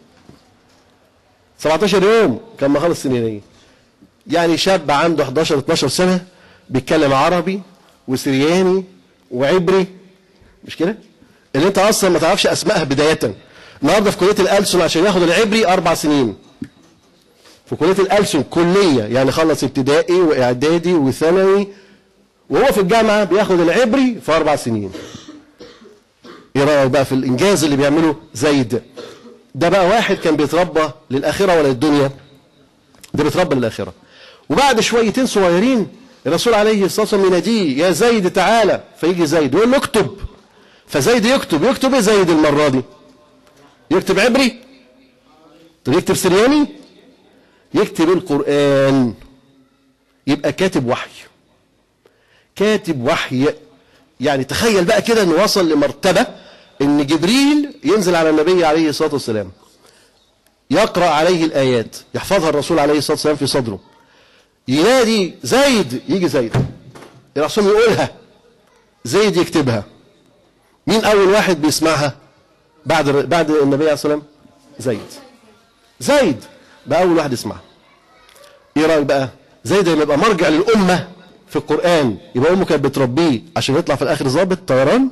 17 يوم كان مخلص السريانيه يعني شاب عنده 11 12 سنه بيتكلم عربي وسرياني وعبري مش كده اللي انت اصلا ما تعرفش اسمائها بدايه النهارده في كليه الألسن عشان ياخد العبري اربع سنين في كليه الألسن كليه يعني خلص ابتدائي واعدادي وثانوي وهو في الجامعه بياخد العبري في اربع سنين ايه رايك بقى في الانجاز اللي بيعمله زيد ده بقى واحد كان بيتربى للاخره ولا للدنيا ده بيتربى للاخره وبعد شويتين صغيرين الرسول عليه الصلاه والسلام يناديه يا زيد تعالى فيجي زيد يقول له اكتب فزيد يكتب يكتب ايه زيد المره دي يكتب عبري طب يكتب سرياني يكتب القران يبقى كاتب وحي كاتب وحي يعني تخيل بقى كده انه وصل لمرتبة ان جبريل ينزل على النبي عليه الصلاة والسلام يقرأ عليه الآيات يحفظها الرسول عليه الصلاة والسلام في صدره ينادي زيد يجي زيد الرسول يقولها زيد يكتبها مين أول واحد بيسمعها بعد بعد النبي عليه الصلاة والسلام زيد زيد بقى أول واحد يسمعها إيه رأيك بقى زيد لما يبقى مرجع للأمة في القرآن يبقى أمه كانت بتربيه عشان يطلع في الآخر ضابط طيران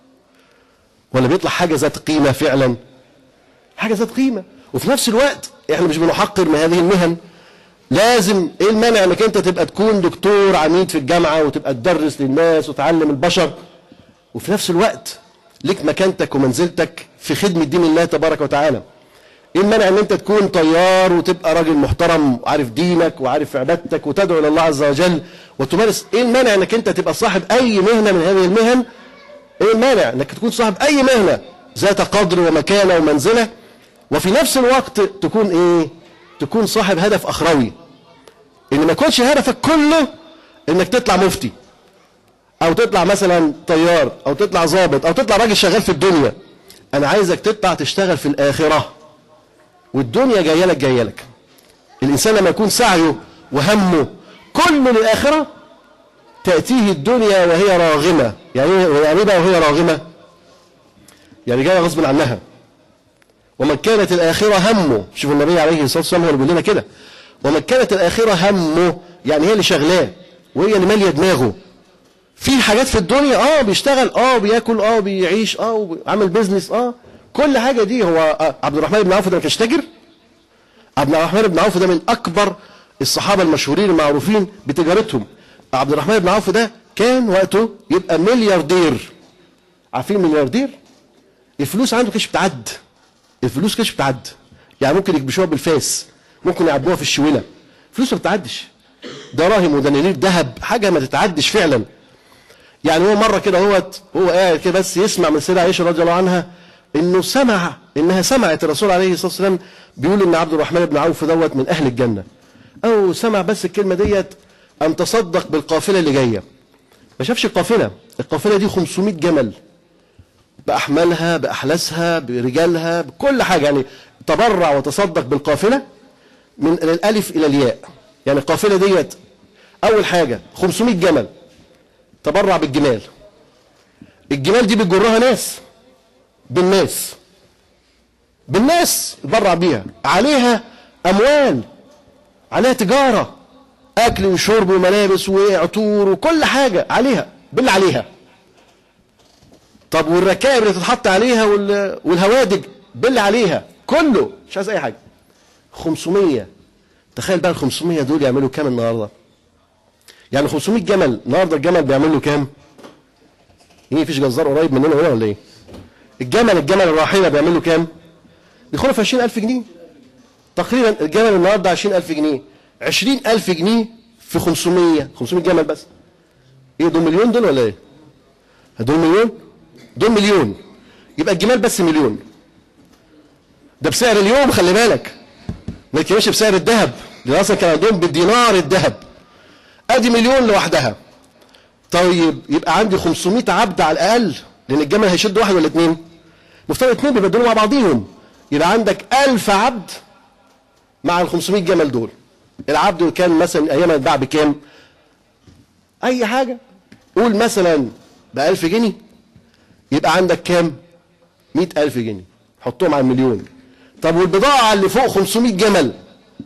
ولا بيطلع حاجة ذات قيمة فعلا حاجة ذات قيمة وفي نفس الوقت احنا مش بنحقر من هذه المهن لازم ايه المانع انك انت تبقى تكون دكتور عميد في الجامعة وتبقى تدرس للناس وتعلم البشر وفي نفس الوقت لك مكانتك ومنزلتك في خدمة دين الله تبارك وتعالى ايه المانع ان انت تكون طيار وتبقى راجل محترم وعارف دينك وعارف عبادتك وتدعو الى الله عز وجل وتمارس ايه المانع انك انت تبقى صاحب اي مهنة من هذه المهن ايه المانع انك تكون صاحب اي مهنة ذات قدر ومكانة ومنزلة وفي نفس الوقت تكون ايه تكون صاحب هدف اخروي ان ما يكونش هدفك كله انك تطلع مفتي او تطلع مثلا طيار او تطلع ضابط او تطلع راجل شغال في الدنيا انا عايزك تطلع تشتغل في الاخره والدنيا جايه لك جايه لك الانسان لما يكون سعيه وهمه كله للاخره تاتيه الدنيا وهي راغمه يعني ايه يعني إيه بقى وهي راغمه يعني جايه غصب عنها ومن كانت الآخرة همه شوف النبي عليه الصلاة والسلام هو اللي بيقول لنا كده ومن كانت الآخرة همه يعني هي اللي شغلاه وهي اللي مالية دماغه في حاجات في الدنيا اه بيشتغل اه بياكل اه بيعيش اه وعمل بيزنس اه كل حاجة دي هو آه عبد الرحمن بن عوف ده ما كانش تاجر عبد الرحمن بن عوف ده من أكبر الصحابة المشهورين المعروفين بتجارتهم عبد الرحمن بن عوف ده كان وقته يبقى ملياردير عارفين ملياردير الفلوس عنده كانش بتعد الفلوس كانش بتعد يعني ممكن يكبشوها بالفاس ممكن يعبوها في الشويله فلوس ما بتعدش دراهم ودنانير ذهب حاجه ما تتعدش فعلا يعني هو مره كده هو هو قاعد كده بس يسمع من السيده عائشه رضي الله عنها انه سمع انها سمعت الرسول عليه الصلاه والسلام بيقول ان عبد الرحمن بن عوف دوت من اهل الجنه او سمع بس الكلمه ديت ان تصدق بالقافله اللي جايه ما شافش القافله القافله دي 500 جمل بأحمالها بأحلاسها برجالها بكل حاجة يعني تبرع وتصدق بالقافلة من الألف إلى الياء يعني القافلة ديت أول حاجة 500 جمل تبرع بالجمال الجمال دي بتجرها ناس بالناس بالناس تبرع بيها عليها أموال عليها تجارة أكل وشرب وملابس وعطور وكل حاجة عليها بالله عليها طب والركائب اللي تتحط عليها وال... والهوادج بالله عليها كله مش عايز اي حاجه 500 تخيل بقى ال 500 دول يعملوا كام النهارده يعني 500 جمل النهارده الجمل بيعمل له كام ايه مفيش جزار قريب مننا هنا ولا ايه الجمل الجمل الراحله بيعمل له كام بيدخلوا في 20000 جنيه تقريبا الجمل النهارده 20000 جنيه 20000 جنيه في 500 500 جمل بس ايه دول مليون دول ولا ايه دول مليون دول مليون يبقى الجمال بس مليون ده بسعر اليوم خلي بالك ما يتكلمش بسعر الذهب لان اصلا كان عندهم بالدينار الذهب ادي مليون لوحدها طيب يبقى عندي 500 عبد على الاقل لان الجمل هيشد واحد ولا اثنين مفترض اثنين بيبدلوا مع بعضيهم يبقى عندك 1000 عبد مع ال 500 جمل دول العبد كان مثلا ايامها يتباع بكام اي حاجه قول مثلا ب 1000 جنيه يبقى عندك كام 100000 جنيه حطهم على المليون طب والبضاعه اللي فوق 500 جمل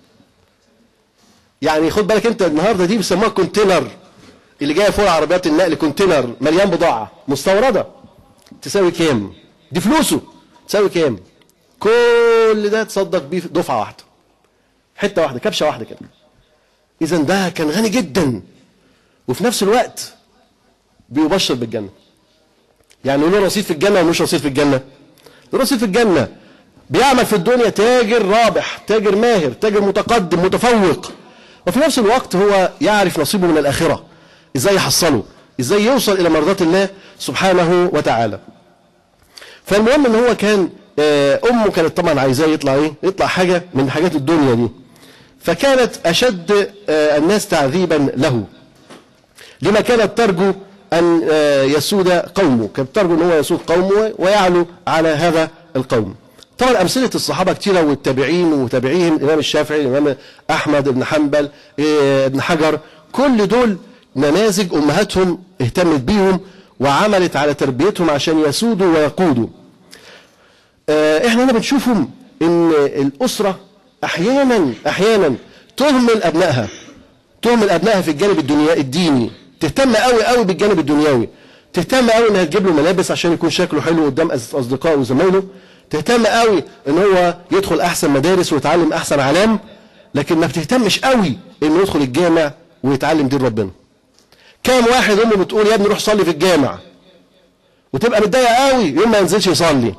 يعني خد بالك انت النهارده دي بيسموها كونتينر اللي جايه فوق عربيات النقل كونتينر مليان بضاعه مستورده تساوي كام دي فلوسه تساوي كام كل ده تصدق بيه دفعه واحده حته واحده كبشه واحده كده اذا ده كان غني جدا وفي نفس الوقت بيبشر بالجنه يعني له رصيد في الجنه ومش رصيد في الجنه له رصيد في الجنه بيعمل في الدنيا تاجر رابح تاجر ماهر تاجر متقدم متفوق وفي نفس الوقت هو يعرف نصيبه من الآخرة ازاي يحصله ازاي يوصل الى مرضات الله سبحانه وتعالى فالمهم ان هو كان امه كانت طبعا عايزاه يطلع ايه يطلع حاجة من حاجات الدنيا دي فكانت اشد الناس تعذيبا له لما كانت ترجو أن آه، يسود قومه كانت ترجو أن هو يسود قومه ويعلو على هذا القوم طبعا أمثلة الصحابة كتيرة والتابعين وتابعيهم الإمام الشافعي الإمام أحمد بن حنبل إيه، ابن حجر كل دول نماذج أمهاتهم اهتمت بيهم وعملت على تربيتهم عشان يسودوا ويقودوا آه، احنا هنا بنشوفهم ان الاسره احيانا احيانا تهمل ابنائها تهمل ابنائها في الجانب الدنيا الديني تهتم قوي قوي بالجانب الدنيوي تهتم قوي انها تجيب له ملابس عشان يكون شكله حلو قدام أص- اصدقائه وزمايله تهتم قوي ان هو يدخل احسن مدارس ويتعلم احسن علام لكن ما بتهتمش قوي انه يدخل الجامع ويتعلم دين ربنا كام واحد امه بتقول يا ابني روح صلي في الجامع وتبقى متضايقه قوي يوم ما ينزلش يصلي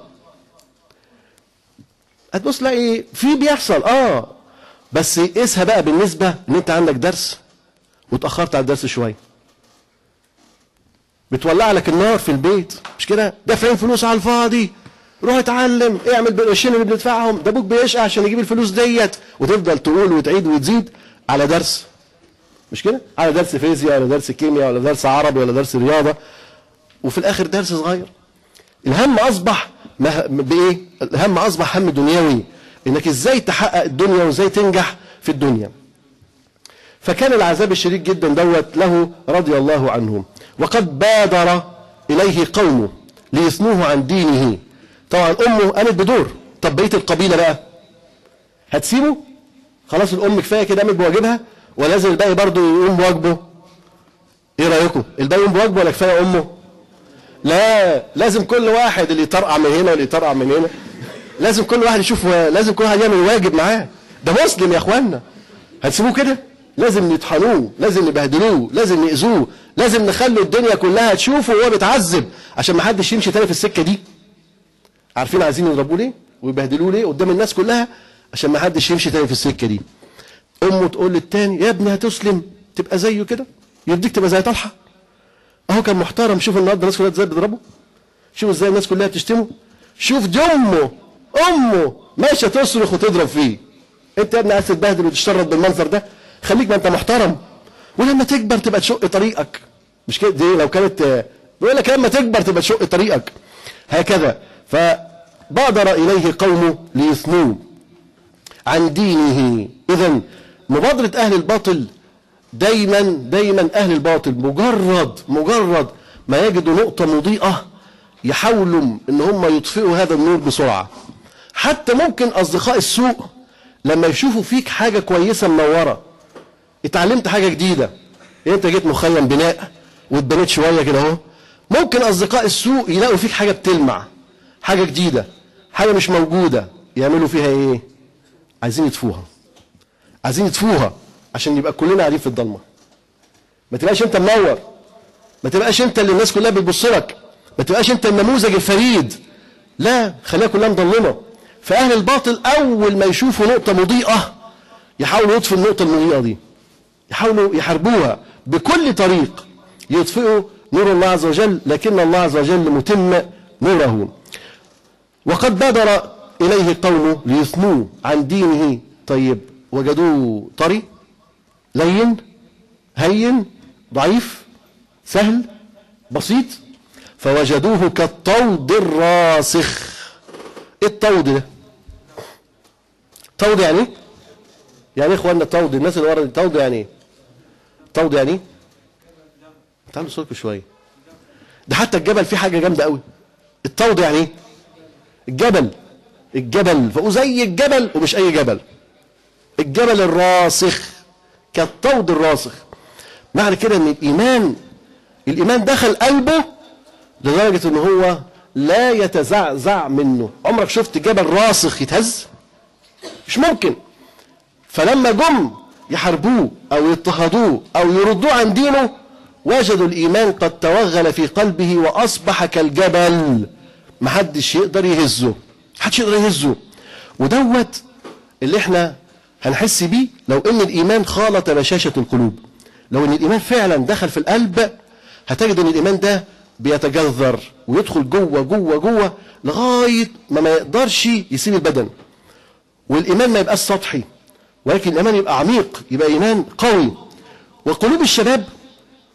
هتبص تلاقي في بيحصل اه بس قيسها بقى بالنسبه ان انت عندك درس واتاخرت على الدرس شويه بتولع لك النار في البيت مش كده دافعين فلوس على الفاضي روح اتعلم اعمل بالقرشين اللي بندفعهم ده ابوك بيشقى عشان يجيب الفلوس ديت وتفضل تقول وتعيد وتزيد على درس مش كده على درس فيزياء ولا درس كيمياء ولا درس عربي ولا درس رياضه وفي الاخر درس صغير الهم اصبح مه- بايه الهم اصبح هم دنيوي انك ازاي تحقق الدنيا وازاي تنجح في الدنيا فكان العذاب الشديد جدا دوت له رضي الله عنه وقد بادر اليه قومه ليثنوه عن دينه طبعا امه قامت بدور طب بقيه القبيله بقى هتسيبه خلاص الام كفايه كده قامت بواجبها ولازم الباقي برضه يقوم بواجبه ايه رايكم الباقي يقوم بواجبه ولا كفايه امه لا لازم كل واحد اللي يطرقع من هنا واللي يطرقع من هنا لازم كل واحد يشوف لازم كل واحد يعمل واجب معاه ده مسلم يا اخوانا هتسيبوه كده لازم نطحنوه لازم نبهدلوه لازم نأذوه لازم نخلي الدنيا كلها تشوفه وهو بيتعذب عشان ما حدش يمشي تاني في السكه دي عارفين عايزين يضربوه ليه ويبهدلوه ليه قدام الناس كلها عشان ما حدش يمشي تاني في السكه دي امه تقول للتاني يا ابني هتسلم تبقى زيه كده يرضيك تبقى زي طلحه اهو كان محترم شوف النهارده الناس كلها ازاي بتضربه شوف ازاي الناس كلها بتشتمه شوف دي امه امه ماشيه تصرخ وتضرب فيه انت يا ابني عايز تتبهدل وتشرد بالمنظر ده خليك ما انت محترم ولما تكبر تبقى تشق طريقك مش كده دي لو كانت آه، بيقول لك لما تكبر تبقى تشق طريقك هكذا فبادر اليه قومه ليثنوه عن دينه اذا مبادره اهل الباطل دايما دايما اهل الباطل مجرد مجرد ما يجدوا نقطه مضيئه يحاولوا ان هم يطفئوا هذا النور بسرعه حتى ممكن اصدقاء السوء لما يشوفوا فيك حاجه كويسه منوره اتعلمت حاجه جديده انت جيت مخيم بناء واتبنيت شويه كده اهو ممكن اصدقاء السوء يلاقوا فيك حاجه بتلمع حاجه جديده حاجه مش موجوده يعملوا فيها ايه عايزين يطفوها عايزين يطفوها عشان يبقى كلنا قاعدين في الضلمه ما تبقاش انت منور ما تبقاش انت اللي الناس كلها بتبص لك ما تبقاش انت النموذج الفريد لا خليها كلها مضلمه فاهل الباطل اول ما يشوفوا نقطه مضيئه يحاولوا يطفوا النقطه المضيئه دي يحاولوا يحاربوها بكل طريق يطفئوا نور الله عز وجل لكن الله عز وجل متم نوره وقد بادر إليه قومه ليثنوه عن دينه طيب وجدوه طري لين هين ضعيف سهل بسيط فوجدوه كالطود الراسخ ايه الطود ده طود يعني ايه يعني ايه اخوانا الطود الناس اللي ورا دي طود يعني ايه طود يعني ايه تعالوا صوتكم شويه ده حتى الجبل فيه حاجه جامده قوي الطود يعني ايه الجبل الجبل فهو زي الجبل ومش اي جبل الجبل الراسخ كالطود الراسخ معنى كده ان الايمان الايمان دخل قلبه لدرجه ان هو لا يتزعزع منه عمرك شفت جبل راسخ يتهز مش ممكن فلما جم يحاربوه او يضطهدوه او يردوه عن دينه وجدوا الايمان قد توغل في قلبه واصبح كالجبل محدش يقدر يهزه محدش يقدر يهزه ودوت اللي احنا هنحس بيه لو ان الايمان خالط بشاشه القلوب لو ان الايمان فعلا دخل في القلب هتجد ان الايمان ده بيتجذر ويدخل جوه جوه جوه لغايه ما ما يقدرش يسيب البدن والايمان ما يبقاش سطحي ولكن الايمان يبقى عميق يبقى ايمان قوي وقلوب الشباب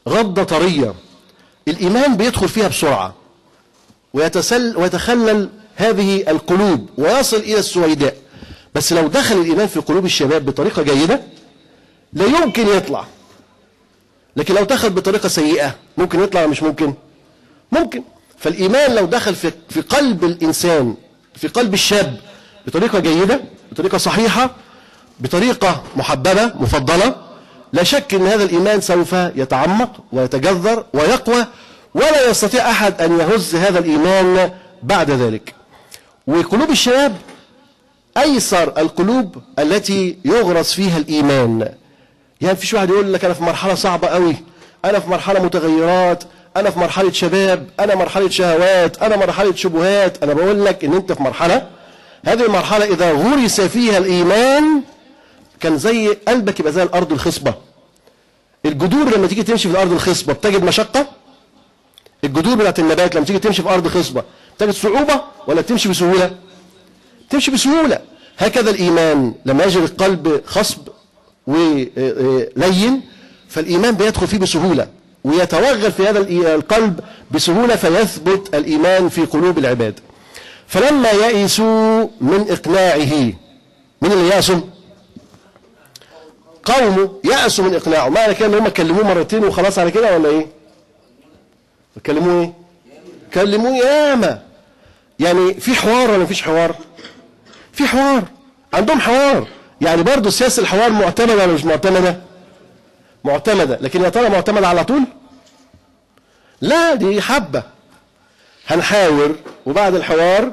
غضة طرية الإيمان بيدخل فيها بسرعة ويتسل ويتخلل هذه القلوب ويصل إلى السويداء بس لو دخل الإيمان في قلوب الشباب بطريقة جيدة لا يمكن يطلع لكن لو دخل بطريقة سيئة ممكن يطلع ولا مش ممكن ممكن فالإيمان لو دخل في في قلب الإنسان في قلب الشاب بطريقة جيدة بطريقة صحيحة بطريقة محببة مفضلة لا شك أن هذا الإيمان سوف يتعمق ويتجذر ويقوى ولا يستطيع أحد أن يهز هذا الإيمان بعد ذلك وقلوب الشباب أيسر القلوب التي يغرس فيها الإيمان يعني فيش واحد يقول لك أنا في مرحلة صعبة قوي أنا في مرحلة متغيرات أنا في مرحلة شباب أنا مرحلة شهوات أنا مرحلة شبهات أنا بقول لك إن أنت في مرحلة هذه المرحلة إذا غرس فيها الإيمان كان زي قلبك يبقى زي الأرض الخصبة الجذور لما تيجي تمشي في الأرض الخصبة بتجد مشقة الجذور بتاعت النبات لما تيجي تمشي في أرض خصبة تجد صعوبة ولا تمشي بسهولة تمشي بسهولة هكذا الإيمان لما يجد القلب خصب ولين فالإيمان بيدخل فيه بسهولة ويتوغل في هذا القلب بسهولة فيثبت الإيمان في قلوب العباد فلما يئسوا من إقناعه من اللي يأسوا قومه يأسوا من إقناعه معنى كده ان هم كلموه مرتين وخلاص على كده ولا إيه كلموه إيه كلموه ياما يعني في حوار ولا مفيش حوار في حوار عندهم حوار يعني برضه سياسة الحوار معتمدة ولا مش معتمدة معتمدة لكن يا ترى معتمدة على طول لا دي حبة هنحاور وبعد الحوار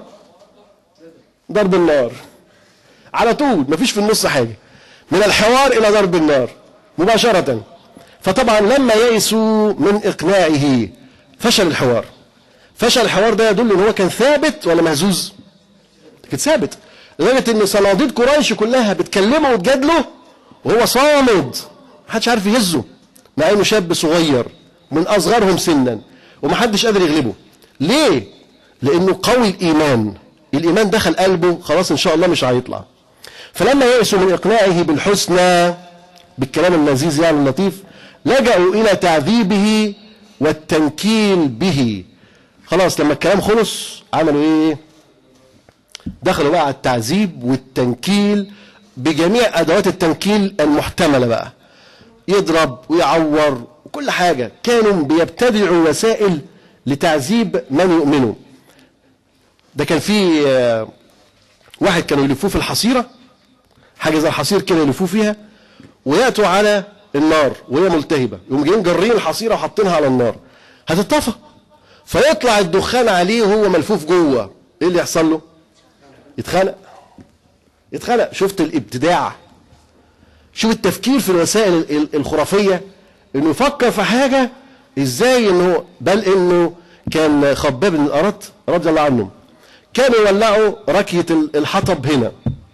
ضرب النار على طول مفيش في النص حاجة من الحوار إلى ضرب النار مباشرة فطبعا لما يئسوا من إقناعه فشل الحوار فشل الحوار ده يدل ان هو كان ثابت ولا مهزوز كان ثابت لدرجة ان صناديد قريش كلها بتكلمه وتجادله وهو صامد محدش عارف يهزه مع انه شاب صغير من اصغرهم سنا ومحدش قادر يغلبه ليه لانه قوي الايمان الايمان دخل قلبه خلاص ان شاء الله مش هيطلع فلما يئسوا من اقناعه بالحسنى بالكلام اللذيذ يعني اللطيف لجأوا الى تعذيبه والتنكيل به خلاص لما الكلام خلص عملوا ايه دخلوا بقى على التعذيب والتنكيل بجميع ادوات التنكيل المحتمله بقى يضرب ويعور وكل حاجه كانوا بيبتدعوا وسائل لتعذيب من يؤمنوا ده كان في آه، واحد كانوا يلفوه في الحصيره حاجه زي الحصير كده يلفوه فيها وياتوا على النار وهي ملتهبه يقوم جايين جارين الحصيره وحاطينها على النار هتتطفى فيطلع الدخان عليه وهو ملفوف جوه ايه اللي يحصل له يتخنق يتخنق شفت الابتداع شوف التفكير في الوسائل ال- ال- الخرافيه انه يفكر في حاجه ازاي انه بل انه كان خباب بن الارت رضي الله عنه كانوا يولعوا ركيه ال- الحطب هنا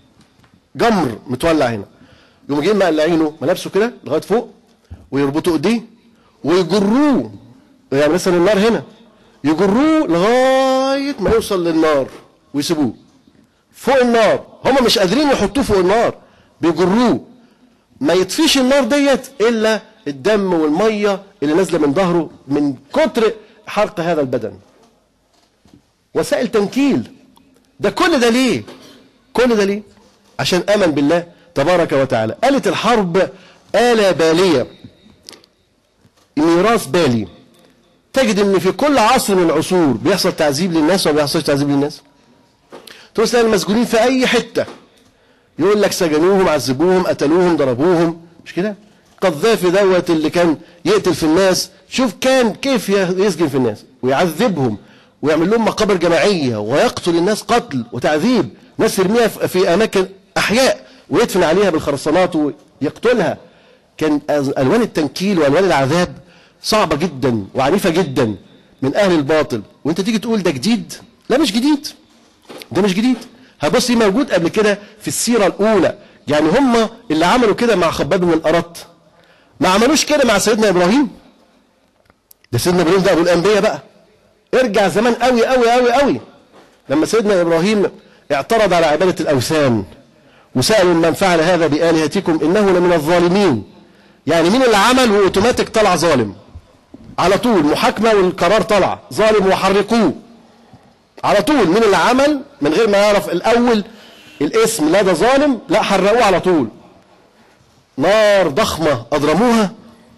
جمر متولع هنا يقوموا جايين مقلعينه ملابسه كده لغايه فوق ويربطوا ايديه ويجروه يعني مثلا النار هنا يجروه لغايه ما يوصل للنار ويسيبوه فوق النار هم مش قادرين يحطوه فوق النار بيجروه ما يطفيش النار ديت الا الدم والميه اللي نازله من ظهره من كتر حرق هذا البدن وسائل تنكيل ده كل ده ليه كل ده ليه عشان امن بالله تبارك وتعالى آلة الحرب آلة بالية ميراث بالي تجد ان في كل عصر من العصور بيحصل تعذيب للناس وما بيحصلش تعذيب للناس تقول تلاقي المسجونين في اي حته يقول لك سجنوهم عذبوهم قتلوهم ضربوهم مش كده قذافي دوت اللي كان يقتل في الناس شوف كان كيف يسجن في الناس ويعذبهم ويعمل لهم مقابر جماعيه ويقتل الناس قتل وتعذيب ناس يرميها في- في اماكن احياء ويدفن عليها بالخرسانات ويقتلها كان أز- الوان التنكيل والوان العذاب صعبه جدا وعنيفه جدا من اهل الباطل وانت تيجي تقول ده جديد لا مش جديد ده مش جديد هبص إيه موجود قبل كده في السيرة الأولى يعني هم اللي عملوا كده مع خباب بن الأرط ما عملوش كده مع سيدنا إبراهيم ده سيدنا إبراهيم ده أبو الأنبياء بقى ارجع زمان قوي قوي قوي قوي لما سيدنا إبراهيم اعترض على عبادة الأوثان وسألوا من فعل هذا بآلهتكم إنه لمن الظالمين يعني مين اللي عمل وأوتوماتيك طلع ظالم على طول محاكمة والقرار طلع ظالم وحرقوه على طول من اللي عمل من غير ما يعرف الأول الاسم لا ده ظالم لا حرقوه على طول نار ضخمة أضرموها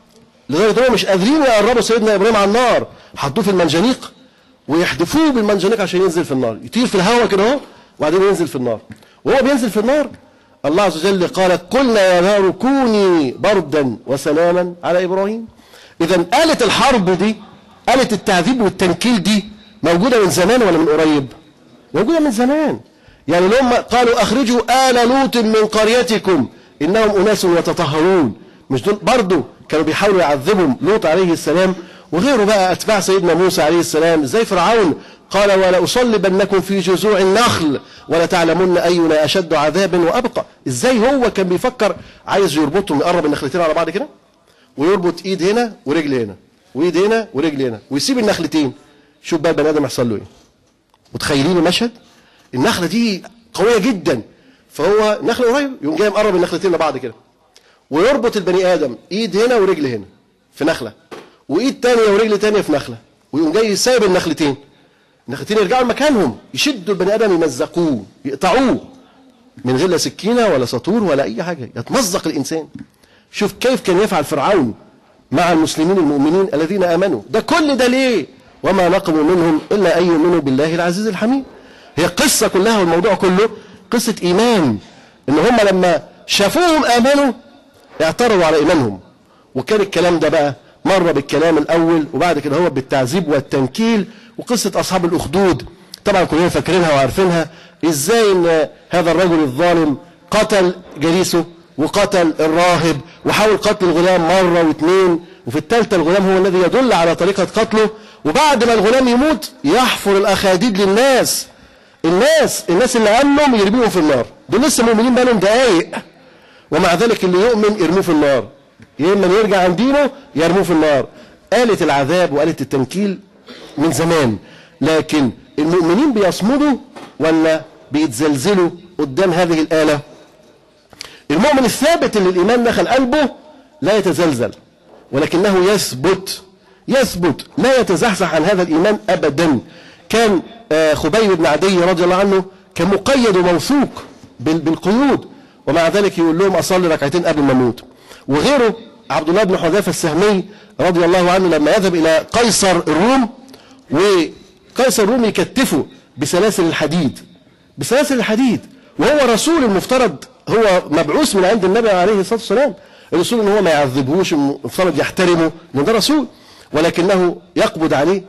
لدرجة هم مش قادرين يقربوا سيدنا إبراهيم على النار حطوه في المنجنيق ويحدفوه بالمنجنيق عشان ينزل في النار يطير في الهواء كده اهو وبعدين ينزل في النار وهو بينزل في النار الله عز وجل قال قلنا يا نار كوني بردا وسلاما على إبراهيم إذا آلة الحرب دي آلة التعذيب والتنكيل دي موجودة من زمان ولا من قريب موجودة من زمان يعني لهم قالوا أخرجوا آل لوط من قريتكم إنهم أناس يتطهرون مش دول برضو كانوا بيحاولوا يعذبهم لوط عليه السلام وغيره بقى أتباع سيدنا موسى عليه السلام زي فرعون قال ولأصلبنكم في جذوع النخل ولتعلمن أينا أشد عذابا وأبقى إزاي هو كان بيفكر عايز يربطهم يقرب النخلتين على بعض كده ويربط ايد هنا ورجل هنا وايد هنا ورجل هنا ويسيب النخلتين شوف بقى البني ادم يحصل له ايه متخيلين المشهد النخله دي قويه جدا فهو نخله قريب يقوم جاي مقرب النخلتين لبعض كده ويربط البني ادم ايد هنا ورجل هنا في نخله وايد تانية ورجل تانية في نخله ويقوم جاي سايب النخلتين النخلتين يرجعوا لمكانهم يشدوا البني ادم يمزقوه يقطعوه من غير لا سكينه ولا سطور ولا اي حاجه يتمزق الانسان شوف كيف كان يفعل فرعون مع المسلمين المؤمنين الذين امنوا ده كل ده ليه وما نقموا منهم الا ان يؤمنوا بالله العزيز الحميد هي قصه كلها والموضوع كله قصه ايمان ان هم لما شافوهم امنوا اعترضوا على ايمانهم وكان الكلام ده بقى مر بالكلام الاول وبعد كده هو بالتعذيب والتنكيل وقصه اصحاب الاخدود طبعا كلنا فاكرينها وعارفينها ازاي ان هذا الرجل الظالم قتل جليسه وقتل الراهب وحاول قتل الغلام مرة واثنين وفي الثالثة الغلام هو الذي يدل على طريقة قتله وبعد ما الغلام يموت يحفر الأخاديد للناس الناس الناس اللي أمنهم يرميهم في النار دول لسه مؤمنين بقالهم دقايق ومع ذلك اللي يؤمن يرموه في النار يا إما يرجع عن دينه يرموه في النار آلة العذاب وآلة التنكيل من زمان لكن المؤمنين بيصمدوا ولا بيتزلزلوا قدام هذه الآلة المؤمن الثابت اللي الإيمان دخل قلبه لا يتزلزل ولكنه يثبت يثبت لا يتزحزح عن هذا الإيمان أبدا كان آه، خبيب بن عدي رضي الله عنه كان مقيد وموثوق بال- بالقيود ومع ذلك يقول لهم أصلي ركعتين قبل ما أموت وغيره عبد الله بن حذافة السهمي رضي الله عنه لما يذهب إلى قيصر الروم وقيصر الروم يكتفه بسلاسل الحديد بسلاسل الحديد وهو رسول المفترض هو مبعوث من عند النبي عليه الصلاة والسلام الرسول ان هو ما يعذبهوش المفترض يحترمه لان ده رسول ولكنه يقبض عليه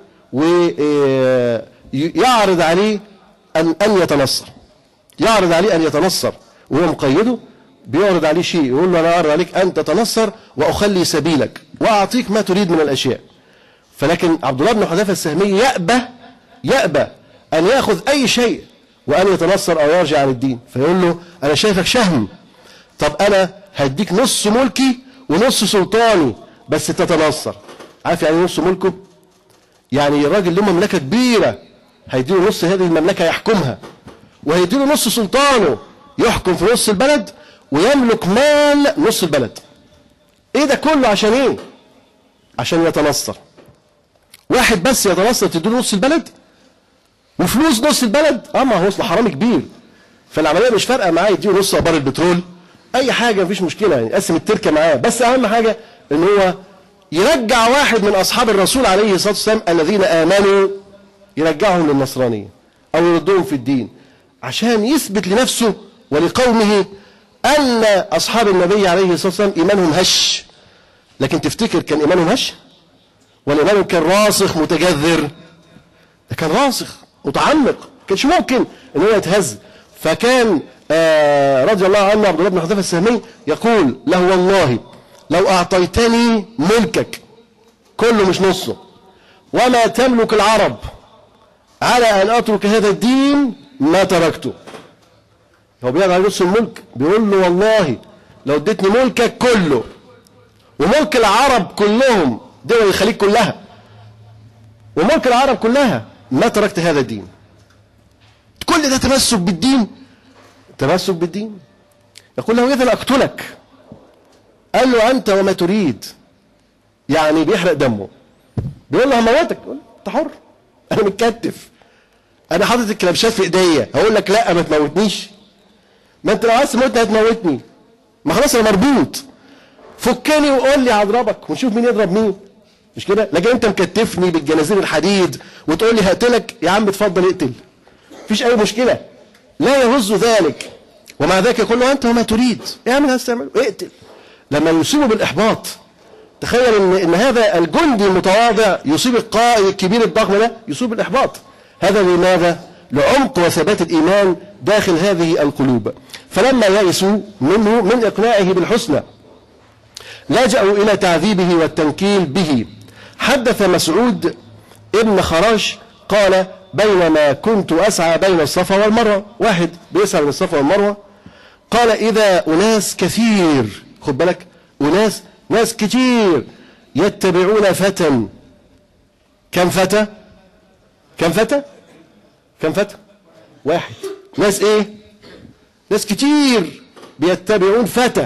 ويعرض عليه أن, أن يتنصر يعرض عليه أن يتنصر وهو مقيده بيعرض عليه شيء يقول له أنا أعرض عليك أن تتنصر وأخلي سبيلك وأعطيك ما تريد من الأشياء فلكن عبد الله بن حذافة السهمي يأبى يأبى أن يأخذ أي شيء وأن يتنصر أو يرجع عن الدين فيقول له أنا شايفك شهم طب أنا هديك نص ملكي ونص سلطاني بس تتنصر عارف يعني إيه نص ملكه يعني الراجل له مملكة كبيرة هيديله نص هذه المملكة يحكمها وهيديله نص سلطانه يحكم في نص البلد ويملك مال نص البلد ايه ده كله عشان ايه عشان يتنصر واحد بس يتنصر تديله نص البلد وفلوس نص البلد اه ما هو اصل حرامي كبير فالعمليه مش فارقه معاه يديله نص ابار البترول اي حاجه مفيش مشكله يعني قسم التركه معاه بس اهم حاجه ان هو يرجع واحد من اصحاب الرسول عليه الصلاه والسلام الذين امنوا يرجعهم للنصرانيه او يردهم في الدين عشان يثبت لنفسه ولقومه ان اصحاب النبي عليه الصلاه والسلام ايمانهم هش لكن تفتكر كان ايمانهم هش ولا ايمانهم كان راسخ متجذر ده كان راسخ متعمق كانش ممكن ان هو يتهز فكان آه رضي الله عنه عبد الله بن حذيفه السهمي يقول له والله لو اعطيتني ملكك كله مش نصه وما تملك العرب على ان اترك هذا الدين ما تركته هو بيقعد على نص الملك بيقول له والله لو اديتني ملكك كله وملك العرب كلهم دول الخليج كلها وملك العرب كلها ما تركت هذا الدين كل ده تمسك بالدين تمسك بالدين يقول له اذا اقتلك قال له انت وما تريد يعني بيحرق دمه بيقول له هموتك يقول له انت حر انا متكتف انا حاطط الكلبشات في ايديا هقول لك لا ما تموتنيش ما انت لو عايز تموتني هتموتني ما خلاص انا مربوط فكني وقول لي هضربك ونشوف مين يضرب مين مش كده لكن انت مكتفني بالجنازير الحديد وتقول لي هقتلك يا عم اتفضل اقتل مفيش اي مشكله لا يهز ذلك ومع ذلك يقول له انت وما تريد اعمل هذا تعمله اقتل لما يصيبه بالاحباط تخيل ان ان هذا الجندي المتواضع يصيب القائد الكبير الضخم ده يصيب بالاحباط هذا لماذا لعمق وثبات الايمان داخل هذه القلوب فلما يئسوا منه من اقناعه بالحسنى لجأوا إلى تعذيبه والتنكيل به حدث مسعود ابن خراش قال بينما كنت أسعى بين الصفا والمروة واحد بيسعى بين الصفا والمروة قال إذا أناس كثير خد بالك أناس ناس كتير يتبعون فتى كم فتى كم فتى كم فتى واحد ناس ايه ناس كتير بيتبعون فتى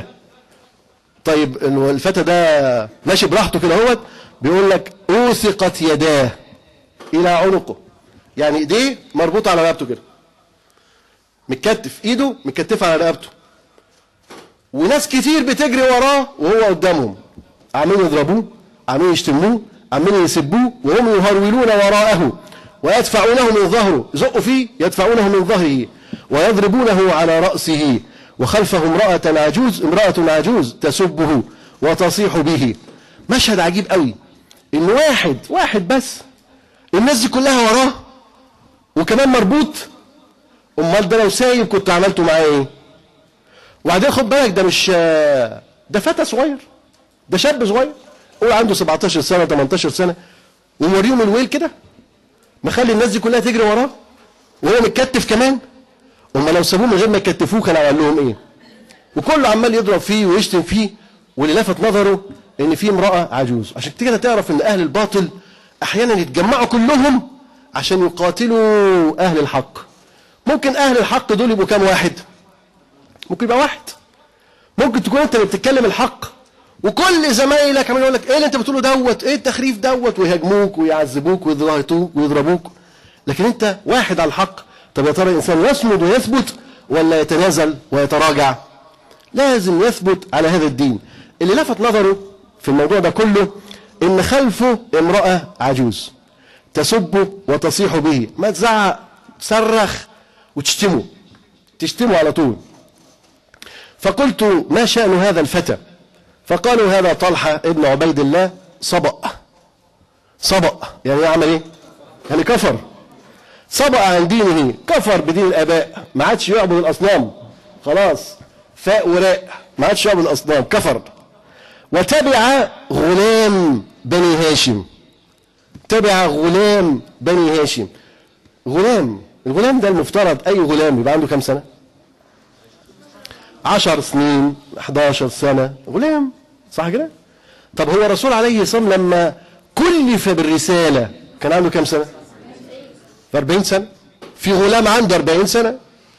طيب إنه الفتى ده ماشي براحته كده اهوت بيقول لك اوثقت يداه الى عنقه يعني ايديه مربوطه على رقبته كده متكتف ايده متكتفه على رقبته وناس كتير بتجري وراه وهو قدامهم عمالين يضربوه عمالين يشتموه عمالين يسبوه وهم يهرولون وراءه ويدفعونه من ظهره يزقوا فيه يدفعونه من ظهره ويضربونه على رأسه وخلفه امرأة عجوز امرأة عجوز تسبه وتصيح به مشهد عجيب قوي ان واحد واحد بس الناس دي كلها وراه وكمان مربوط امال ده لو سايب كنت عملته معاه ايه وبعدين خد بالك ده مش ده فتى صغير ده شاب صغير قول عنده 17 سنه 18 سنه وموريهم الويل كده مخلي الناس دي كلها تجري وراه وهو متكتف كمان هم لو سابوه من غير ما يكتفوه كان قال لهم ايه وكله عمال يضرب فيه ويشتم فيه واللي لفت نظره ان في امراه عجوز عشان كده تعرف ان اهل الباطل احيانا يتجمعوا كلهم عشان يقاتلوا اهل الحق ممكن اهل الحق دول يبقوا كام واحد ممكن يبقى واحد ممكن تكون انت اللي بتتكلم الحق وكل زمايلك عمال يقول لك ايه اللي انت بتقوله دوت ايه التخريف دوت ويهاجموك ويعذبوك ويضغطوك ويضربوك لكن انت واحد على الحق طب يا ترى الانسان يصمد ويثبت ولا يتنازل ويتراجع لازم يثبت على هذا الدين اللي لفت نظره في الموضوع ده كله ان خلفه امرأة عجوز تسبه وتصيح به ما تزعق تصرخ وتشتمه تشتمه على طول فقلت ما شأن هذا الفتى فقالوا هذا طلحة ابن عبيد الله صبأ صبأ يعني يعمل ايه يعني كفر صبأ عن دينه كفر بدين الآباء ما عادش يعبد الأصنام خلاص فاء وراء ما عادش يعبد الأصنام كفر وتبع غلام بني هاشم تبع غلام بني هاشم غلام الغلام ده المفترض أي غلام يبقى عنده كام سنة عشر سنين 11 سنة غلام صح كده طب هو الرسول عليه الصلاة والسلام لما كلف بالرسالة كان عنده كام سنة في 40 سنة في غلام عنده 40 سنة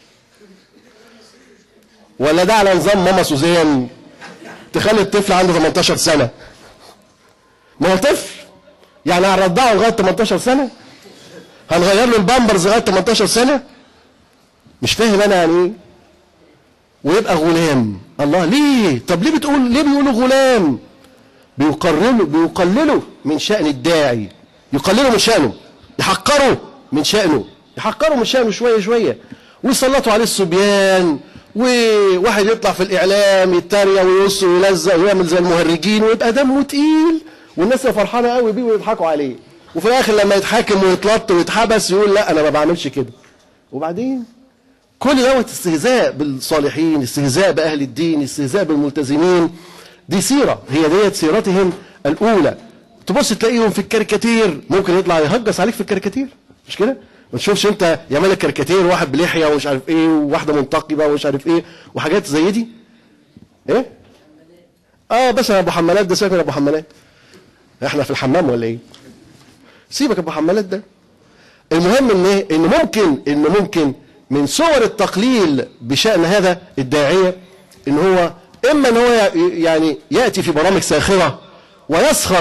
ولا ده على نظام ماما سوزان تخلي الطفل عنده 18 سنة ما هو طفل يعني هنرضعه لغاية 18 سنة هنغير له البامبرز لغاية 18 سنة مش فاهم انا يعني ايه ويبقى غلام الله ليه طب ليه بتقول ليه بيقولوا غلام بيقرروا بيقللوا من شأن الداعي يقللوا من شأنه يحقروا من شأنه يحقروا من شأنه شوية شوية ويسلطوا عليه الصبيان وواحد يطلع في الإعلام يتريق ويقص ويلزق ويعمل زي المهرجين ويبقى دمه تقيل والناس فرحانة قوي بيه ويضحكوا عليه وفي الآخر لما يتحاكم ويتلط ويتحبس يقول لا أنا ما بعملش كده وبعدين كل دوت استهزاء بالصالحين استهزاء بأهل الدين استهزاء بالملتزمين دي سيرة هي ديت سيرتهم الأولى تبص تلاقيهم في الكاريكاتير ممكن يطلع يهجس عليك في الكاريكاتير مش كده ما تشوفش انت يعمل لك كاريكاتير واحد بلحيه ومش عارف ايه وواحده منتقبه ومش عارف ايه وحاجات زي دي ايه اه بس ابو حمالات ده سيبك من ابو حمالات احنا في الحمام ولا ايه سيبك ابو حمالات ده المهم ان ايه ان ممكن ان ممكن من صور التقليل بشأن هذا الداعية ان هو اما ان هو يعني يأتي في برامج ساخرة ويسخر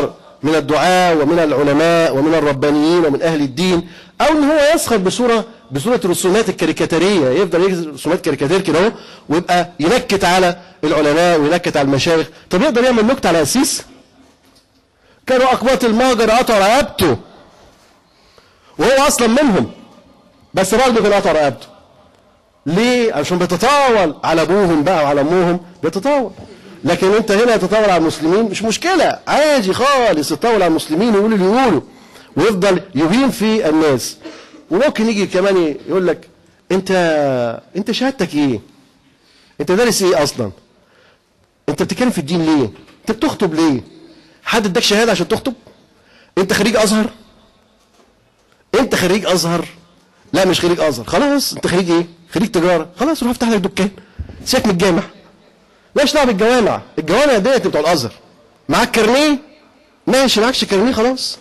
من الدعاء ومن العلماء ومن الربانيين ومن اهل الدين او ان هو يسخر بصوره بصوره الرسومات الكاريكاتيريه يفضل يرسم رسومات كاريكاتير كده اهو ويبقى ينكت على العلماء وينكت على المشايخ طب يقدر يعمل نكته على قسيس كانوا اقباط المهجر قطعوا رقبته وهو اصلا منهم بس برضه كان قطع رقبته ليه عشان بيتطاول على ابوهم بقى وعلى امهم بيتطاول لكن انت هنا تتطاول على المسلمين مش مشكله عادي خالص يتطاول على المسلمين ويقول اللي يقولوا ويفضل يهين في الناس وممكن يجي كمان يقول لك انت انت شهادتك ايه انت دارس ايه اصلا انت بتتكلم في الدين ليه انت بتخطب ليه حد اداك شهاده عشان تخطب انت خريج ازهر انت خريج ازهر لا مش خريج ازهر خلاص انت خريج ايه خريج تجاره خلاص روح افتح لك دكان سيبك من الجامع مالكش دعوه بالجوامع الجوامع ديت بتوع الازهر معاك كارنيه ماشي معكش كارنيه خلاص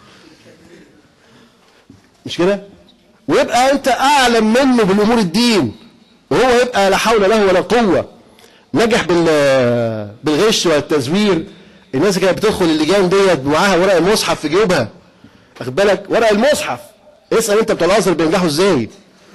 مش كده ويبقى انت اعلم منه بالامور الدين وهو يبقى لا حول له ولا قوه نجح بال بالغش والتزوير الناس اللي كانت بتدخل اللجان ديت معاها ورق المصحف في جيوبها واخد بالك ورق المصحف اسال انت بتوع الازهر بينجحوا ازاي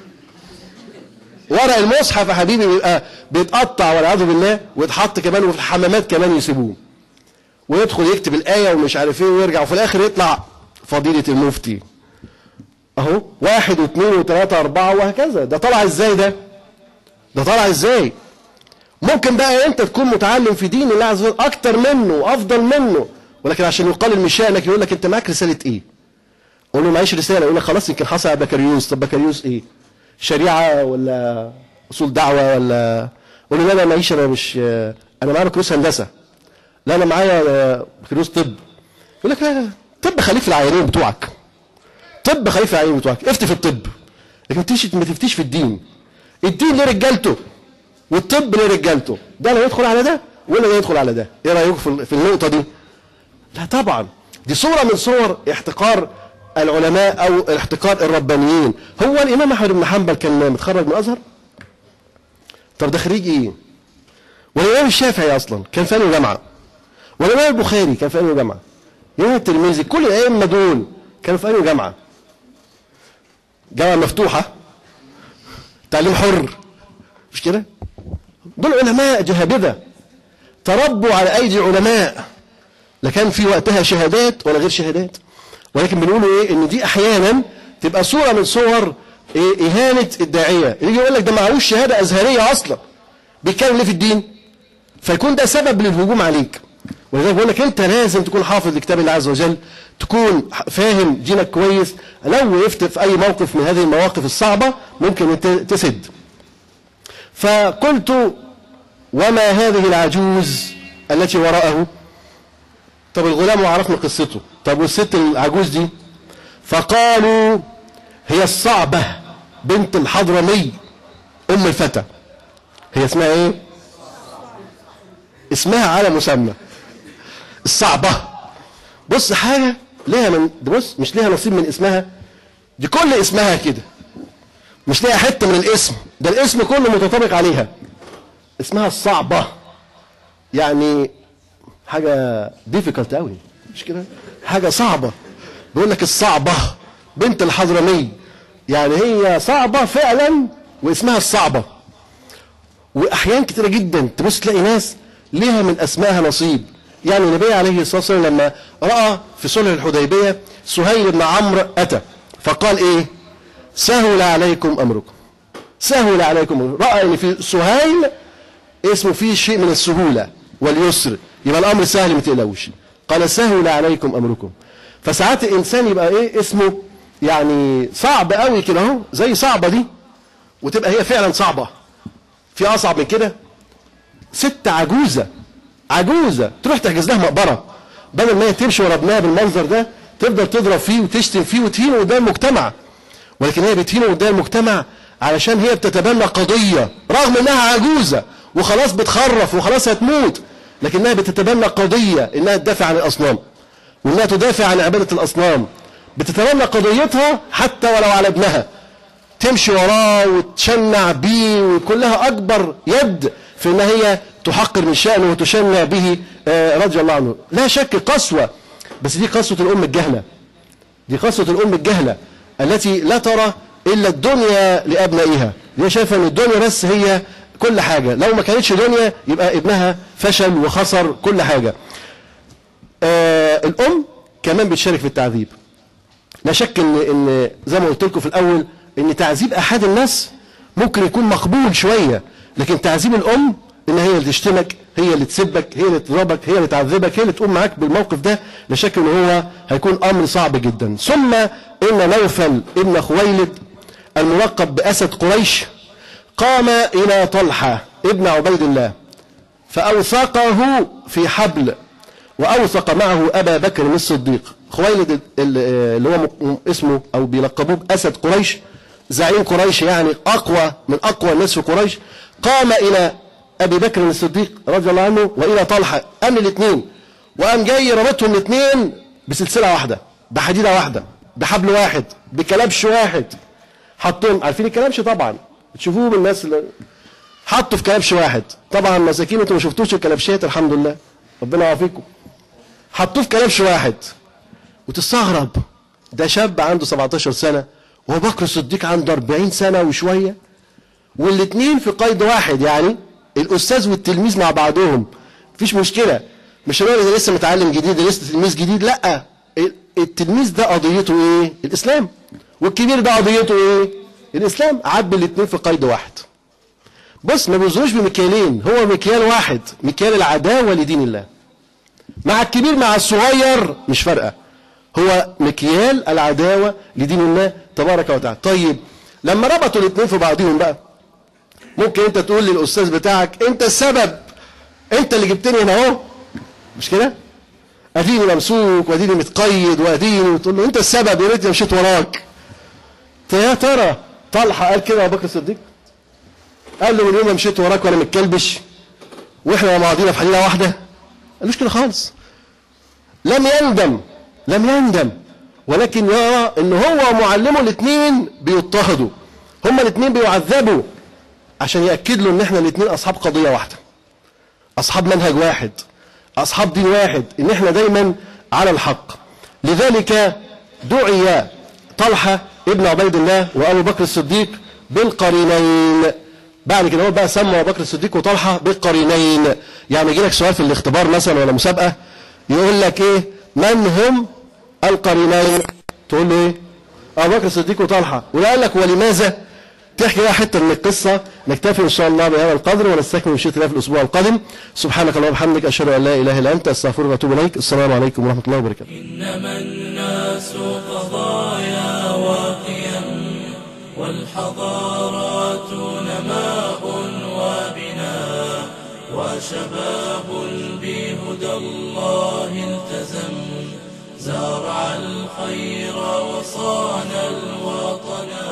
ورق المصحف يا حبيبي بيبقى بيتقطع والعياذ بالله ويتحط كمان وفي الحمامات كمان يسيبوه ويدخل يكتب الايه ومش عارف ايه ويرجع وفي الاخر يطلع فضيله المفتي اهو واحد واثنين وثلاثه اربعه وهكذا ده طلع ازاي ده؟ ده طلع ازاي؟ ممكن بقى انت تكون متعلم في دين الله عز وجل اكتر منه وافضل منه ولكن عشان يقلل من شانك يقول لك انت معاك رساله ايه؟ قول له معيش رساله يقول لك خلاص يمكن حصل على بكالوريوس طب بكالوريوس ايه؟ شريعه ولا اصول دعوه ولا قول له لا انا معيش انا مش انا معايا بكالوريوس هندسه لا انا معايا بكالوريوس طب يقول لك لا لا طب خليك في العيانين بتوعك طب خليك في العيانين بتوعك افتي في الطب لكن ما تفتيش في الدين الدين ليه رجالته والطب ليه رجالته ده لا يدخل على ده ولا ده يدخل على ده ايه رايكم في في النقطه دي لا طبعا دي صوره من صور احتقار العلماء او احتقار الربانيين هو الامام احمد بن حنبل كان متخرج من الازهر طب ده خريج ايه والامام الشافعي اصلا كان في انهي جامعه والامام البخاري كان في انهي جامعه الامام الترمذي كل الائمه دول كانوا في انهي جامعه جامعه مفتوحه تعليم حر مش كده دول علماء جهابذه تربوا على ايدي علماء لا كان في وقتها شهادات ولا غير شهادات ولكن بنقول ايه ان دي احيانا تبقى صوره من صور إيه اهانه الداعيه يجي يقول لك ده معهوش شهاده ازهريه اصلا بيتكلم ليه في الدين فيكون ده سبب للهجوم عليك ولذلك بقول لك انت لازم تكون حافظ لكتاب الله عز وجل تكون فاهم دينك كويس لو وقفت في اي موقف من هذه المواقف الصعبه ممكن انت تسد فقلت وما هذه العجوز التي وراءه طب الغلام وعرفنا قصته طب والست العجوز دي فقالوا هي الصعبة بنت الحضرمي أم الفتى هي اسمها ايه اسمها على مسمى الصعبة بص حاجة ليها من بص مش ليها نصيب من اسمها دي كل اسمها كده مش ليها حتة من الاسم ده الاسم كله متطابق عليها اسمها الصعبة يعني حاجة difficult قوي مش كده حاجة صعبة بيقول لك الصعبة بنت الحضرمي يعني هي صعبة فعلا واسمها الصعبة واحيان كتيرة جدا تبص تلاقي ناس ليها من اسمائها نصيب يعني النبي عليه الصلاة والسلام لما رأى في صلح الحديبية سهيل بن عمرو أتى فقال ايه سهل عليكم امركم سهل عليكم أمركم. رأى ان في سهيل اسمه فيه شيء من السهولة واليسر يبقى الامر سهل ما تقلقوش قال سهل عليكم امركم فساعات الانسان يبقى ايه اسمه يعني صعب قوي كده اهو زي صعبه دي وتبقى هي فعلا صعبه في اصعب من كده ست عجوزه عجوزه تروح تحجز لها مقبره بدل ما هي تمشي ورا ابنها بالمنظر ده تفضل تضرب فيه وتشتم فيه وتهينه قدام المجتمع ولكن هي بتهينه قدام المجتمع علشان هي بتتبنى قضيه رغم انها عجوزه وخلاص بتخرف وخلاص هتموت لكنها بتتبنى قضية انها تدافع عن الاصنام وانها تدافع عن عبادة الاصنام بتتبنى قضيتها حتى ولو على ابنها تمشي وراه وتشنع بيه ويكون لها اكبر يد في ان هي تحقر من شأنه وتشنع به رضي الله عنه لا شك قسوة بس دي قصة الأم الجهلة دي قصة الأم الجهلة التي لا ترى إلا الدنيا لأبنائها هي شايفة أن الدنيا بس هي كل حاجة لو ما كانتش دنيا يبقى ابنها فشل وخسر كل حاجة آه الأم كمان بتشارك في التعذيب لا شك ان ان زي ما قلت لكم في الاول ان تعذيب احد الناس ممكن يكون مقبول شويه لكن تعذيب الام ان هي اللي تشتمك هي اللي تسبك هي اللي تضربك هي اللي تعذبك هي اللي تقوم معاك بالموقف ده لا شك ان هو هيكون امر صعب جدا ثم ان نوفل ابن خويلد الملقب باسد قريش قام الى طلحه ابن عبيد الله فاوثقه في حبل واوثق معه ابا بكر الصديق خويلد ال- اللي هو م- اسمه او بيلقبوه باسد قريش زعيم قريش يعني اقوى من اقوى الناس في قريش قام الى ابي بكر الصديق رضي الله عنه والى طلحه قام الاثنين وقام جاي رابطهم الاثنين بسلسله واحده بحديده واحده بحبل واحد بكلبش واحد حطهم عارفين الكلبش طبعا تشوفوه من الناس اللي حطوا في كلبش واحد طبعا مساكين انتوا ما شفتوش الكلبشات الحمد لله ربنا يعافيكم حطوه في كلبش واحد وتستغرب ده شاب عنده 17 سنة وابو بكر الصديق عنده 40 سنة وشوية والاثنين في قيد واحد يعني الأستاذ والتلميذ مع بعضهم مفيش مشكلة مش هنقول ده لسه متعلم جديد ده لسه تلميذ جديد لا التلميذ ده قضيته ايه الإسلام والكبير ده قضيته ايه الإسلام عاد الاثنين في قيد واحد بص ما بيوزنوش بمكيالين هو مكيال واحد مكيال العداوة لدين الله مع الكبير مع الصغير مش فارقه هو مكيال العداوة لدين الله تبارك وتعالى طيب لما ربطوا الاثنين في بعضهم بقى ممكن انت تقول للاستاذ بتاعك انت السبب انت اللي جبتني هنا اهو مش كده اديني ممسوك واديني متقيد واديني وتقول له انت السبب يا ريتني مشيت وراك يا ترى طلحه قال كده ابو بكر الصديق قال له من يوم ما مشيت وراك وانا متكلبش واحنا مع بعضينا في حديده واحده قالوش كده خالص لم يندم لم يندم ولكن يرى ان هو ومعلمه الاثنين بيضطهدوا هما الاثنين بيعذبوا عشان ياكد له ان احنا الاثنين اصحاب قضيه واحده اصحاب منهج واحد اصحاب دين واحد ان احنا دايما على الحق لذلك دعي طلحه ابن عبيد الله وابو بكر الصديق بالقرينين بعد كده هو بقى سمى ابو بكر الصديق وطلحه بالقرينين يعني يجي لك سؤال في الاختبار مثلا ولا مسابقه يقول لك ايه من هم القرينين تقول له ايه ابو بكر الصديق وطلحه ولا قال لك ولماذا تحكي بقى حته من القصه نكتفي ان شاء الله بهذا القدر ونستكمل ان شاء الله في الاسبوع القادم سبحانك اللهم وبحمدك اشهد ان لا اله الا انت استغفرك واتوب اليك السلام عليكم ورحمه الله وبركاته إنما الناس قضايا وقيم والحضارات نماء وبناء وشباب بهدى الله التزم زارع الخير وصان الوطن